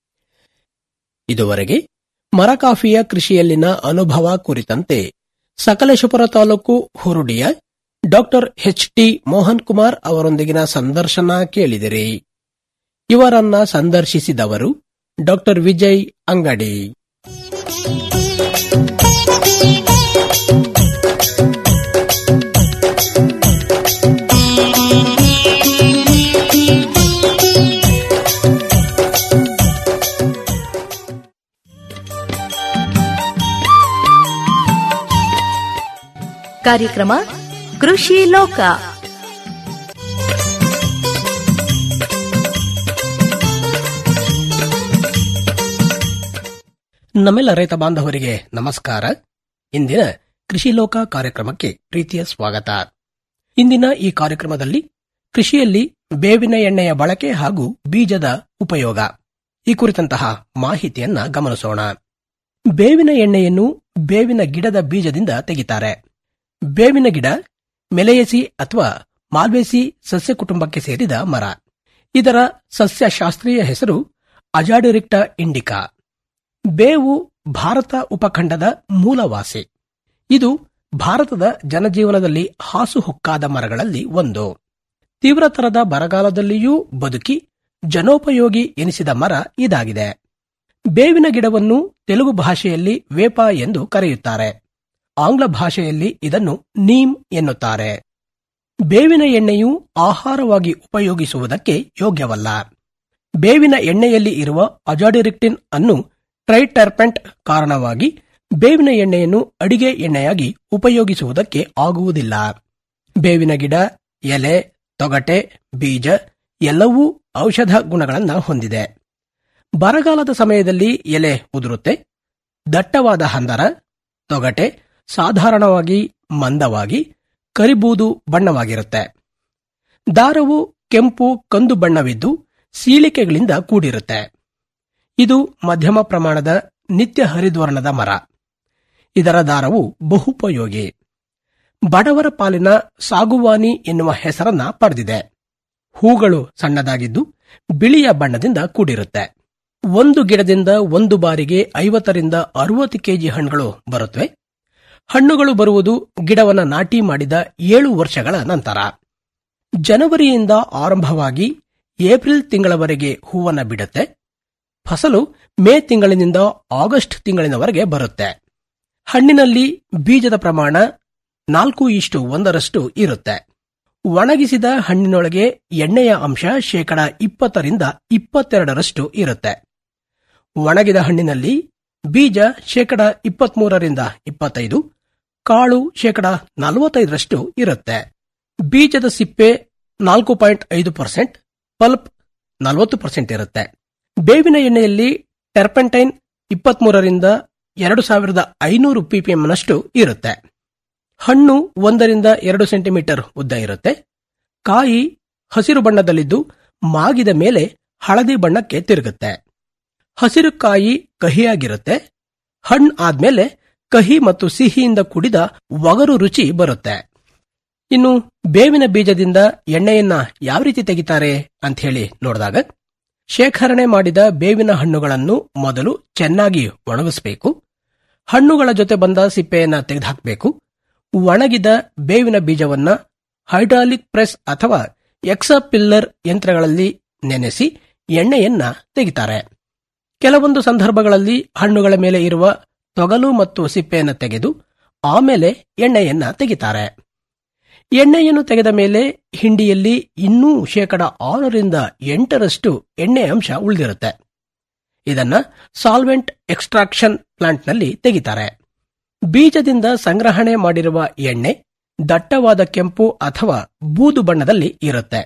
ಇದುವರೆಗೆ ಮರಕಾಫಿಯ ಕೃಷಿಯಲ್ಲಿನ ಅನುಭವ ಕುರಿತಂತೆ ಸಕಲೇಶಪುರ ತಾಲೂಕು ಹುರುಡಿಯ doctor H T Mohan Kumar ಅವರೊಂದಿಗಿನ ಸಂದರ್ಶನ ಕೇಳಿದಿರಿ ಇವರನ್ನ ಸಂದರ್ಶಿಸಿದವರು ಡಾಕ್ಟರ್ ವಿಜಯ್ ಅಂಗಡಿ ಕಾರ್ಯಕ್ರಮ ಕೃಷಿ ಲೋಕ ನಮ್ಮೆಲ್ಲ ರೈತ ಬಾಂಧವರಿಗೆ ನಮಸ್ಕಾರ ಇಂದಿನ ಕೃಷಿ ಲೋಕ ಕಾರ್ಯಕ್ರಮಕ್ಕೆ ಪ್ರೀತಿಯ ಸ್ವಾಗತ ಇಂದಿನ ಈ ಕಾರ್ಯಕ್ರಮದಲ್ಲಿ ಕೃಷಿಯಲ್ಲಿ ಬೇವಿನ ಎಣ್ಣೆಯ ಬಳಕೆ ಹಾಗೂ ಬೀಜದ ಉಪಯೋಗ ಈ ಕುರಿತಂತಹ ಮಾಹಿತಿಯನ್ನ ಗಮನಿಸೋಣ ಬೇವಿನ ಎಣ್ಣೆಯನ್ನು ಬೇವಿನ ಗಿಡದ ಬೀಜದಿಂದ ತೆಗಿತಾರೆ ಬೇವಿನ ಗಿಡ ಮೆಲೆಯಸಿ ಅಥವಾ ಮಾಲ್ವೇಸಿ ಸಸ್ಯ ಕುಟುಂಬಕ್ಕೆ ಸೇರಿದ ಮರ ಇದರ ಸಸ್ಯಶಾಸ್ತ್ರೀಯ ಹೆಸರು ಅಜಾಡಿರಿಕ್ಟಾ ಇಂಡಿಕಾ ಬೇವು ಭಾರತ ಉಪಖಂಡದ ಮೂಲವಾಸಿ ಇದು ಭಾರತದ ಜನಜೀವನದಲ್ಲಿ ಹಾಸುಹೊಕ್ಕಾದ ಮರಗಳಲ್ಲಿ ಒಂದು ತೀವ್ರತರದ ಬರಗಾಲದಲ್ಲಿಯೂ ಬದುಕಿ ಜನೋಪಯೋಗಿ ಎನಿಸಿದ ಮರ ಇದಾಗಿದೆ ಬೇವಿನ ಗಿಡವನ್ನು ತೆಲುಗು ಭಾಷೆಯಲ್ಲಿ ವೇಪ ಎಂದು ಕರೆಯುತ್ತಾರೆ ಆಂಗ್ಲ ಭಾಷೆಯಲ್ಲಿ ಇದನ್ನು ನೀಮ್ ಎನ್ನುತ್ತಾರೆ ಬೇವಿನ ಎಣ್ಣೆಯು ಆಹಾರವಾಗಿ ಉಪಯೋಗಿಸುವುದಕ್ಕೆ ಯೋಗ್ಯವಲ್ಲ ಬೇವಿನ ಎಣ್ಣೆಯಲ್ಲಿ ಇರುವ ಅಜಾಡಿರಿಕ್ಟಿನ್ ಅನ್ನು ಟ್ರೈಟರ್ಪೆಂಟ್ ಕಾರಣವಾಗಿ ಬೇವಿನ ಎಣ್ಣೆಯನ್ನು ಅಡಿಗೆ ಎಣ್ಣೆಯಾಗಿ ಉಪಯೋಗಿಸುವುದಕ್ಕೆ ಆಗುವುದಿಲ್ಲ ಬೇವಿನ ಗಿಡ ಎಲೆ ತೊಗಟೆ ಬೀಜ ಎಲ್ಲವೂ ಔಷಧ ಗುಣಗಳನ್ನು ಹೊಂದಿದೆ ಬರಗಾಲದ ಸಮಯದಲ್ಲಿ ಎಲೆ ಉದುರುತ್ತೆ ದಟ್ಟವಾದ ಹಂದರ ತೊಗಟೆ ಸಾಧಾರಣವಾಗಿ ಮಂದವಾಗಿ ಕರಿಬೂದು ಬಣ್ಣವಾಗಿರುತ್ತೆ ದಾರವು ಕೆಂಪು ಕಂದು ಬಣ್ಣವಿದ್ದು ಸೀಳಿಕೆಗಳಿಂದ ಕೂಡಿರುತ್ತೆ ಇದು ಮಧ್ಯಮ ಪ್ರಮಾಣದ ನಿತ್ಯ ಹರಿದ್ವರ್ಣದ ಮರ ಇದರ ದಾರವು ಬಹುಪಯೋಗಿ ಬಡವರ ಪಾಲಿನ ಸಾಗುವಾನಿ ಎನ್ನುವ ಹೆಸರನ್ನ ಪಡೆದಿದೆ ಹೂಗಳು ಸಣ್ಣದಾಗಿದ್ದು ಬಿಳಿಯ ಬಣ್ಣದಿಂದ ಕೂಡಿರುತ್ತೆ ಒಂದು ಗಿಡದಿಂದ ಒಂದು ಬಾರಿಗೆ ಐವತ್ತರಿಂದ ಅರವತ್ತು ಕೆಜಿ ಹಣ್ಣುಗಳು ಬರುತ್ತವೆ ಹಣ್ಣುಗಳು ಬರುವುದು ಗಿಡವನ್ನ ನಾಟಿ ಮಾಡಿದ ಏಳು ವರ್ಷಗಳ ನಂತರ ಜನವರಿಯಿಂದ ಆರಂಭವಾಗಿ ಏಪ್ರಿಲ್ ತಿಂಗಳವರೆಗೆ ಹೂವನ್ನ ಬಿಡುತ್ತೆ ಫಸಲು ಮೇ ತಿಂಗಳಿನಿಂದ ಆಗಸ್ಟ್ ತಿಂಗಳಿನವರೆಗೆ ಬರುತ್ತೆ ಹಣ್ಣಿನಲ್ಲಿ ಬೀಜದ ಪ್ರಮಾಣ ನಾಲ್ಕು ಇಷ್ಟು ಒಂದರಷ್ಟು ಇರುತ್ತೆ ಒಣಗಿಸಿದ ಹಣ್ಣಿನೊಳಗೆ ಎಣ್ಣೆಯ ಅಂಶ ಶೇಕಡ ಇಪ್ಪತ್ತರಿಂದ ಇಪ್ಪತ್ತೆರಡರಷ್ಟು ಇರುತ್ತೆ ಒಣಗಿದ ಹಣ್ಣಿನಲ್ಲಿ ಬೀಜ ಶೇಕಡ ಇಪ್ಪತ್ಮೂರರಿಂದ ಇಪ್ಪತ್ತೈದು ಕಾಳು ಶೇಕಡ ನಲವತ್ತೈದರಷ್ಟು ಇರುತ್ತೆ ಬೀಜದ ಸಿಪ್ಪೆ ನಾಲ್ಕು ಪಾಯಿಂಟ್ ಐದು ಪರ್ಸೆಂಟ್ ಪಲ್ಪ್ ನಲವತ್ತು ಪರ್ಸೆಂಟ್ ಇರುತ್ತೆ ಬೇವಿನ ಎಣ್ಣೆಯಲ್ಲಿ ಟೆರ್ಪೆಂಟೈನ್ ಇಪ್ಪತ್ಮೂರರಿಂದ ಎರಡು ಸಾವಿರದ ಐನೂರು ಪಿಪಿಎಂನಷ್ಟು ಇರುತ್ತೆ ಹಣ್ಣು ಒಂದರಿಂದ ಎರಡು ಸೆಂಟಿಮೀಟರ್ ಉದ್ದ ಇರುತ್ತೆ ಕಾಯಿ ಹಸಿರು ಬಣ್ಣದಲ್ಲಿದ್ದು ಮಾಗಿದ ಮೇಲೆ ಹಳದಿ ಬಣ್ಣಕ್ಕೆ ತಿರುಗುತ್ತೆ ಹಸಿರು ಕಾಯಿ ಕಹಿಯಾಗಿರುತ್ತೆ ಹಣ್ಣು ಆದ್ಮೇಲೆ ಕಹಿ ಮತ್ತು ಸಿಹಿಯಿಂದ ಕೂಡಿದ ಒಗರು ರುಚಿ ಬರುತ್ತೆ ಇನ್ನು ಬೇವಿನ ಬೀಜದಿಂದ ಎಣ್ಣೆಯನ್ನ ಯಾವ ರೀತಿ ತೆಗಿತಾರೆ ಅಂತ ಹೇಳಿ ನೋಡಿದಾಗ ಶೇಖರಣೆ ಮಾಡಿದ ಬೇವಿನ ಹಣ್ಣುಗಳನ್ನು ಮೊದಲು ಚೆನ್ನಾಗಿ ಒಣಗಿಸಬೇಕು ಹಣ್ಣುಗಳ ಜೊತೆ ಬಂದ ಸಿಪ್ಪೆಯನ್ನ ತೆಗೆದುಹಾಕಬೇಕು ಒಣಗಿದ ಬೇವಿನ ಬೀಜವನ್ನ ಹೈಡ್ರಾಲಿಕ್ ಪ್ರೆಸ್ ಅಥವಾ ಎಕ್ಸಪಿಲ್ಲರ್ ಯಂತ್ರಗಳಲ್ಲಿ ನೆನೆಸಿ ಎಣ್ಣೆಯನ್ನ ತೆಗಿತಾರೆ ಕೆಲವೊಂದು ಸಂದರ್ಭಗಳಲ್ಲಿ ಹಣ್ಣುಗಳ ಮೇಲೆ ಇರುವ ತೊಗಲು ಮತ್ತು ಸಿಪ್ಪೆಯನ್ನು ತೆಗೆದು ಆಮೇಲೆ ಎಣ್ಣೆಯನ್ನ ತೆಗಿತಾರೆ ಎಣ್ಣೆಯನ್ನು ತೆಗೆದ ಮೇಲೆ ಹಿಂಡಿಯಲ್ಲಿ ಇನ್ನೂ ಶೇಕಡ ಆರರಿಂದ ಎಂಟರಷ್ಟು ಎಣ್ಣೆ ಅಂಶ ಉಳಿದಿರುತ್ತೆ ಇದನ್ನ ಸಾಲ್ವೆಂಟ್ ಎಕ್ಸ್ಟ್ರಾಕ್ಷನ್ ಪ್ಲಾಂಟ್ನಲ್ಲಿ ತೆಗಿತಾರೆ ಬೀಜದಿಂದ ಸಂಗ್ರಹಣೆ ಮಾಡಿರುವ ಎಣ್ಣೆ ದಟ್ಟವಾದ ಕೆಂಪು ಅಥವಾ ಬೂದು ಬಣ್ಣದಲ್ಲಿ ಇರುತ್ತೆ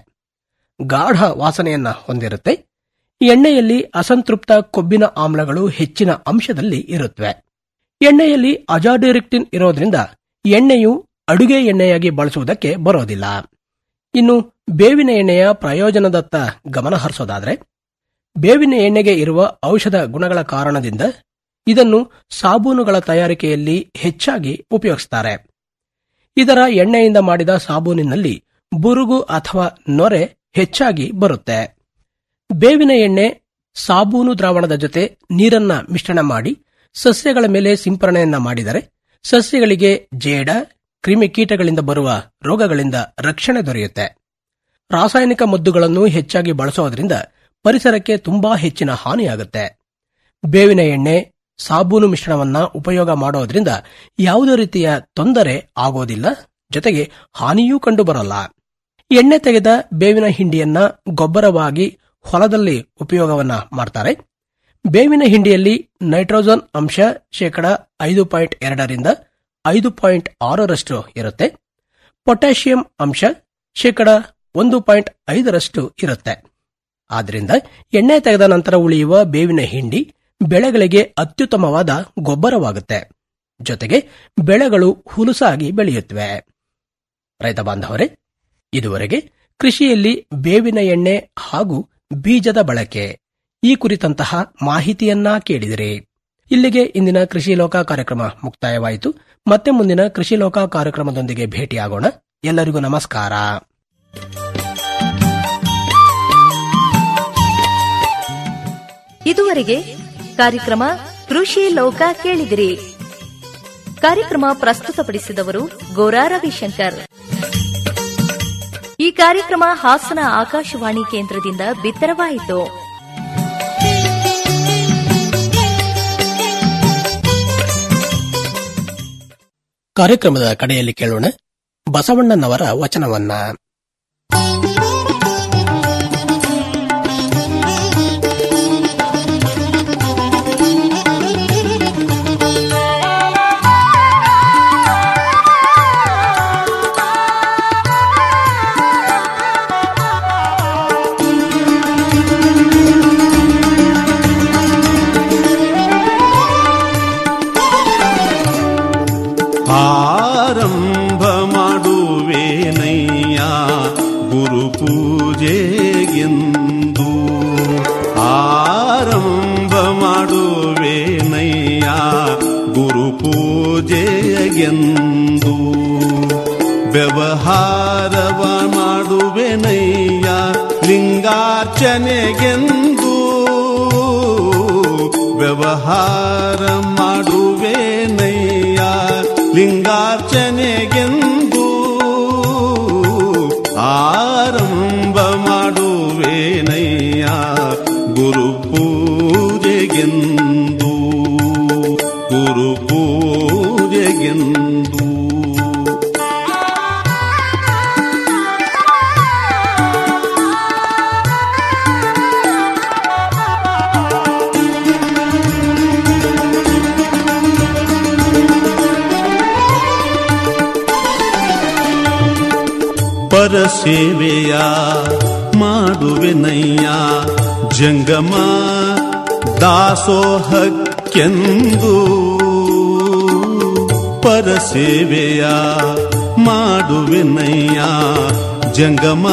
ಗಾಢ ವಾಸನೆಯನ್ನ ಹೊಂದಿರುತ್ತೆ ಎಣ್ಣೆಯಲ್ಲಿ ಅಸಂತೃಪ್ತ ಕೊಬ್ಬಿನ ಆಮ್ಲಗಳು ಹೆಚ್ಚಿನ ಅಂಶದಲ್ಲಿ ಇರುತ್ತವೆ ಎಣ್ಣೆಯಲ್ಲಿ ಅಜಾಡಿರಿಕ್ಟಿನ್ ಇರೋದ್ರಿಂದ ಎಣ್ಣೆಯು ಅಡುಗೆ ಎಣ್ಣೆಯಾಗಿ ಬಳಸುವುದಕ್ಕೆ ಬರೋದಿಲ್ಲ ಇನ್ನು ಬೇವಿನ ಎಣ್ಣೆಯ ಪ್ರಯೋಜನದತ್ತ ಗಮನ ಹರಿಸೋದಾದ್ರೆ ಬೇವಿನ ಎಣ್ಣೆಗೆ ಇರುವ ಔಷಧ ಗುಣಗಳ ಕಾರಣದಿಂದ ಇದನ್ನು ಸಾಬೂನುಗಳ ತಯಾರಿಕೆಯಲ್ಲಿ ಹೆಚ್ಚಾಗಿ ಉಪಯೋಗಿಸುತ್ತಾರೆ ಇದರ ಎಣ್ಣೆಯಿಂದ ಮಾಡಿದ ಸಾಬೂನಿನಲ್ಲಿ ಬುರುಗು ಅಥವಾ ನೊರೆ ಹೆಚ್ಚಾಗಿ ಬರುತ್ತೆ ಬೇವಿನ ಎಣ್ಣೆ ಸಾಬೂನು ದ್ರಾವಣದ ಜೊತೆ ನೀರನ್ನ ಮಿಶ್ರಣ ಮಾಡಿ ಸಸ್ಯಗಳ ಮೇಲೆ ಸಿಂಪರಣೆಯನ್ನ ಮಾಡಿದರೆ ಸಸ್ಯಗಳಿಗೆ ಜೇಡ ಕ್ರಿಮಿಕೀಟಗಳಿಂದ ಬರುವ ರೋಗಗಳಿಂದ ರಕ್ಷಣೆ ದೊರೆಯುತ್ತೆ ರಾಸಾಯನಿಕ ಮದ್ದುಗಳನ್ನು ಹೆಚ್ಚಾಗಿ ಬಳಸೋದ್ರಿಂದ ಪರಿಸರಕ್ಕೆ ತುಂಬಾ ಹೆಚ್ಚಿನ ಹಾನಿಯಾಗುತ್ತೆ ಬೇವಿನ ಎಣ್ಣೆ ಸಾಬೂನು ಮಿಶ್ರಣವನ್ನ ಉಪಯೋಗ ಮಾಡೋದ್ರಿಂದ ಯಾವುದೇ ರೀತಿಯ ತೊಂದರೆ ಆಗೋದಿಲ್ಲ ಜೊತೆಗೆ ಹಾನಿಯೂ ಕಂಡುಬರಲ್ಲ ಎಣ್ಣೆ ತೆಗೆದ ಬೇವಿನ ಹಿಂಡಿಯನ್ನ ಗೊಬ್ಬರವಾಗಿ ಹೊಲದಲ್ಲಿ ಉಪಯೋಗವನ್ನ ಮಾಡ್ತಾರೆ ಬೇವಿನ ಹಿಂಡಿಯಲ್ಲಿ ನೈಟ್ರೋಜನ್ ಅಂಶ ಶೇಕಡ ಐದು ಪಾಯಿಂಟ್ ಎರಡರಿಂದ ಐದು ಪಾಯಿಂಟ್ ಆರರಷ್ಟು ಇರುತ್ತೆ ಪೊಟ್ಯಾಷಿಯಂ ಅಂಶ ಶೇಕಡ ಒಂದು ಪಾಯಿಂಟ್ ಐದರಷ್ಟು ಇರುತ್ತೆ ಆದ್ದರಿಂದ ಎಣ್ಣೆ ತೆಗೆದ ನಂತರ ಉಳಿಯುವ ಬೇವಿನ ಹಿಂಡಿ ಬೆಳೆಗಳಿಗೆ ಅತ್ಯುತ್ತಮವಾದ ಗೊಬ್ಬರವಾಗುತ್ತೆ ಜೊತೆಗೆ ಬೆಳೆಗಳು ಹುಲುಸಾಗಿ ಬೆಳೆಯುತ್ತವೆ ರೈತ ಬಾಂಧವರೇ ಇದುವರೆಗೆ ಕೃಷಿಯಲ್ಲಿ ಬೇವಿನ ಎಣ್ಣೆ ಹಾಗೂ ಬೀಜದ ಬಳಕೆ ಈ ಕುರಿತಂತಹ ಮಾಹಿತಿಯನ್ನ ಕೇಳಿದಿರಿ ಇಲ್ಲಿಗೆ ಇಂದಿನ ಕೃಷಿ ಲೋಕ ಕಾರ್ಯಕ್ರಮ ಮುಕ್ತಾಯವಾಯಿತು ಮತ್ತೆ ಮುಂದಿನ ಕೃಷಿ ಲೋಕ ಕಾರ್ಯಕ್ರಮದೊಂದಿಗೆ ಭೇಟಿಯಾಗೋಣ ಎಲ್ಲರಿಗೂ ನಮಸ್ಕಾರ ಇದುವರೆಗೆ ಕಾರ್ಯಕ್ರಮ ಕೃಷಿ ಲೋಕ ಕೇಳಿದಿರಿ ಕಾರ್ಯಕ್ರಮ ಪ್ರಸ್ತುತಪಡಿಸಿದವರು ಗೋರಾ ರವಿಶಂಕರ್ ಈ ಕಾರ್ಯಕ್ರಮ ಹಾಸನ ಆಕಾಶವಾಣಿ ಕೇಂದ್ರದಿಂದ ಬಿತ್ತರವಾಯಿತು ಕಾರ್ಯಕ್ರಮದ ಕಡೆಯಲ್ಲಿ ಕೇಳೋಣ ಬಸವಣ್ಣನವರ ವಚನವನ್ನ ಆರಂಭ ಮಾಡುವೇನಯ್ಯ ಗುರು ಪೂಜೆಗೆಂದು ಆರಂಭ ಮಾಡುವೇನಯ್ಯ ಗುರು ಪೂಜೆಗೆಂದು ವ್ಯವಹಾರವ ಮಾಡುವೆನಯ್ಯ ಲಿಂಗಾರ್ಚನೆಗೆಂದು ವ್ಯವಹಾರ ಮಾಡುವೆನಯ್ಯ ಲಿಂಗಾರ್ಚನೆಗೆಂದು ಆರಂಭ ಮಾಡುವೆನಯ್ಯ ಗುರು ಪೂಜೆಗೆಂದು ಗುರು ಪೂಜೆಗೆಂದು ಪರಸೇವೆಯ ಮಾಡುವೆನಯ್ಯ ಜಂಗಮ ದಾಸೋಹಕ್ಕೆಂದು ಪರಸೇವೆಯ ಮಾಡುವೆನಯ್ಯ ಜಂಗಮ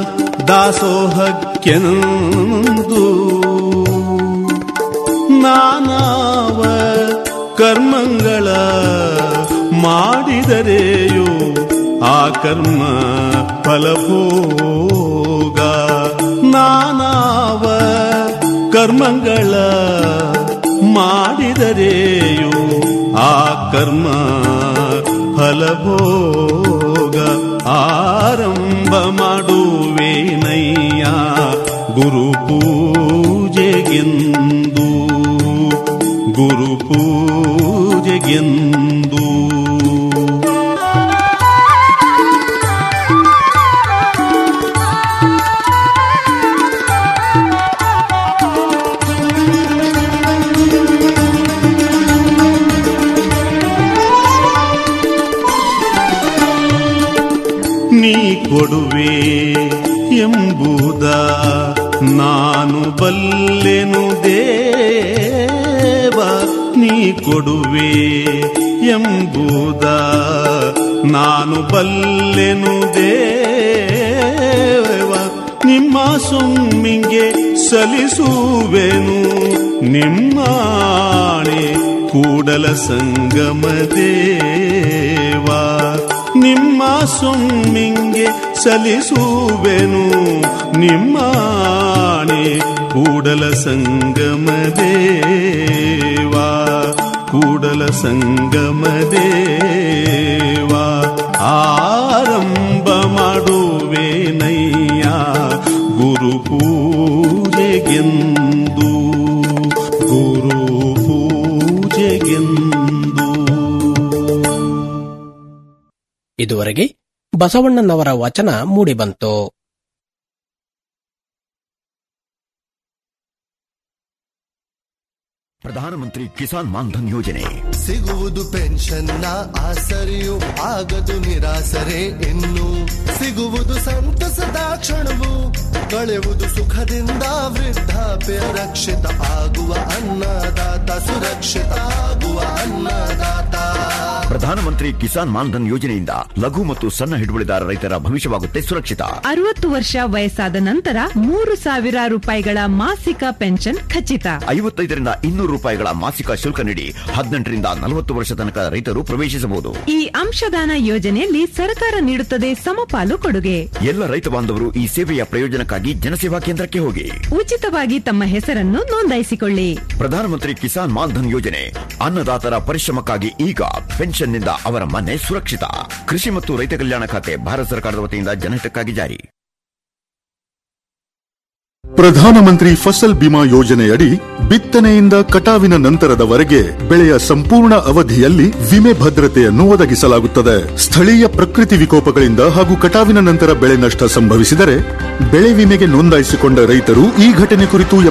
ದಾಸೋಹಕ್ಕೆಂದು ನಾನಾವ ಕರ್ಮಗಳ ಮಾಡಿದರೆಯೋ ಆ ಕರ್ಮ ಫಲಭೋಗ ನಾನಾವ ಕರ್ಮಗಳ ಮಾಡಿದರೆಯೋ ಆ ಕರ್ಮ ಫಲಭೋಗ ಆರಂಭ ಮಾಡುವೇನಯ್ಯ ಗುರು ಪೂಜೆಗೆಂದು ಗುರು ಪೂಜೆಗೆಂದು ನೀ ಕೊಡುವೆ ಎಂಬುದ ನಾನು ಬಲ್ಲೆನು ದೇವ ನೀ ಕೊಡುವೆ ಎಂಬುದ ನಾನು ಬಲ್ಲೆನು ದೇವ ನಿಮ್ಮ ಸುಮ್ಮಿಂಗೆ ಸಲಿಸುವೆನು ನಿಮ್ಮಾಣೆ ಕೂಡಲ ಸಂಗಮ ದೇವ ನಿಮ್ಮ ಸುಮ್ಮಿಂಗೆ ಸಲಿಸುವೆನು ನಿಮ್ಮಾಣೆ ಕೂಡಲ ಸಂಗಮ ದೇವ ಕೂಡಲ ಸಂಗಮ ದೇವ ಆರಂಭ ಮಾಡುವೆನಯ್ಯ ಗುರು ಪೂಜೆಗೆಂದು ಗುರು ಪೂಜೆಗೆಂದು ಇದುವರೆಗೆ ಬಸವಣ್ಣನವರ ವಚನ ಮೂಡಿಬಂತು ಪ್ರಧಾನಮಂತ್ರಿ ಕಿಸಾನ್ ಮಾನ್ಧನ್ ಯೋಜನೆ ಸಿಗುವುದು ಪೆನ್ಷನ್ನ ಆಸರೆಯು ಆಗದು ನಿರಾಸರೆ ಇನ್ನು ಸಿಗುವುದು ಸಂತಸದ ಕ್ಷಣವು ಕಳೆಯುವುದು ಸುಖದಿಂದ ವೃದ್ಧಾಪ್ಯ ರಕ್ಷಿತ ಆಗುವ ಅನ್ನದಾತ ಸುರಕ್ಷಿತ ಆಗುವ ಅನ್ನದಾತ ಪ್ರಧಾನಮಂತ್ರಿ ಕಿಸಾನ್ ಮಾನ್ಧನ್ ಯೋಜನೆಯಿಂದ ಲಘು ಮತ್ತು ಸಣ್ಣ ಹಿಡುವಳಿದಾರ ರೈತರ ಭವಿಷ್ಯವಾಗುತ್ತೆ ಸುರಕ್ಷಿತ ಅರವತ್ತು ವರ್ಷ ವಯಸ್ಸಾದ ನಂತರ ಮೂರು ಸಾವಿರ ರೂಪಾಯಿಗಳ ಮಾಸಿಕ ಪೆನ್ಷನ್ ಖಚಿತ ಐವತ್ತೈದರಿಂದ ಇನ್ನೂರು ರೂಪಾಯಿಗಳ ಮಾಸಿಕ ಶುಲ್ಕ ನೀಡಿ ಹದಿನೆಂಟರಿಂದ ನಲವತ್ತು ವರ್ಷ ತನಕ ರೈತರು ಪ್ರವೇಶಿಸಬಹುದು ಈ ಅಂಶದಾನ ಯೋಜನೆಯಲ್ಲಿ ಸರ್ಕಾರ ನೀಡುತ್ತದೆ ಸಮಪಾಲು ಕೊಡುಗೆ ಎಲ್ಲ ರೈತ ಬಾಂಧವರು ಈ ಸೇವೆಯ ಪ್ರಯೋಜನಕ್ಕಾಗಿ ಜನಸೇವಾ ಕೇಂದ್ರಕ್ಕೆ ಹೋಗಿ ಉಚಿತವಾಗಿ ತಮ್ಮ ಹೆಸರನ್ನು ನೋಂದಾಯಿಸಿಕೊಳ್ಳಿ ಪ್ರಧಾನಮಂತ್ರಿ ಕಿಸಾನ್ ಮಾನ್ಧನ್ ಯೋಜನೆ ಅನ್ನದಾತರ ಪರಿಶ್ರಮಕ್ಕಾಗಿ ಈಗ ಪೆನ್ಷನ್ನಿಂದ ಅವರ ಮನೆ ಸುರಕ್ಷಿತ ಕೃಷಿ ಮತ್ತು ರೈತ ಕಲ್ಯಾಣ ಖಾತೆ ಭಾರತ ಸರ್ಕಾರದ ವತಿಯಿಂದ ಜನಹಿತಕ್ಕಾಗಿ ಜಾರಿ ಪ್ರಧಾನಮಂತ್ರಿ ಫಸಲ್ ಬಿಮಾ ಯೋಜನೆಯಡಿ ಬಿತ್ತನೆಯಿಂದ ಕಟಾವಿನ ನಂತರದವರೆಗೆ ಬೆಳೆಯ ಸಂಪೂರ್ಣ ಅವಧಿಯಲ್ಲಿ ವಿಮೆ ಭದ್ರತೆಯನ್ನು ಒದಗಿಸಲಾಗುತ್ತದೆ ಸ್ಥಳೀಯ ಪ್ರಕೃತಿ ವಿಕೋಪಗಳಿಂದ ಹಾಗೂ ಕಟಾವಿನ ನಂತರ ಬೆಳೆ ನಷ್ಟ ಸಂಭವಿಸಿದರೆ ಬೆಳೆ ವಿಮೆಗೆ ನೋಂದಾಯಿಸಿಕೊಂಡ ರೈತರು ಈ ಘಟನೆ ಕುರಿತು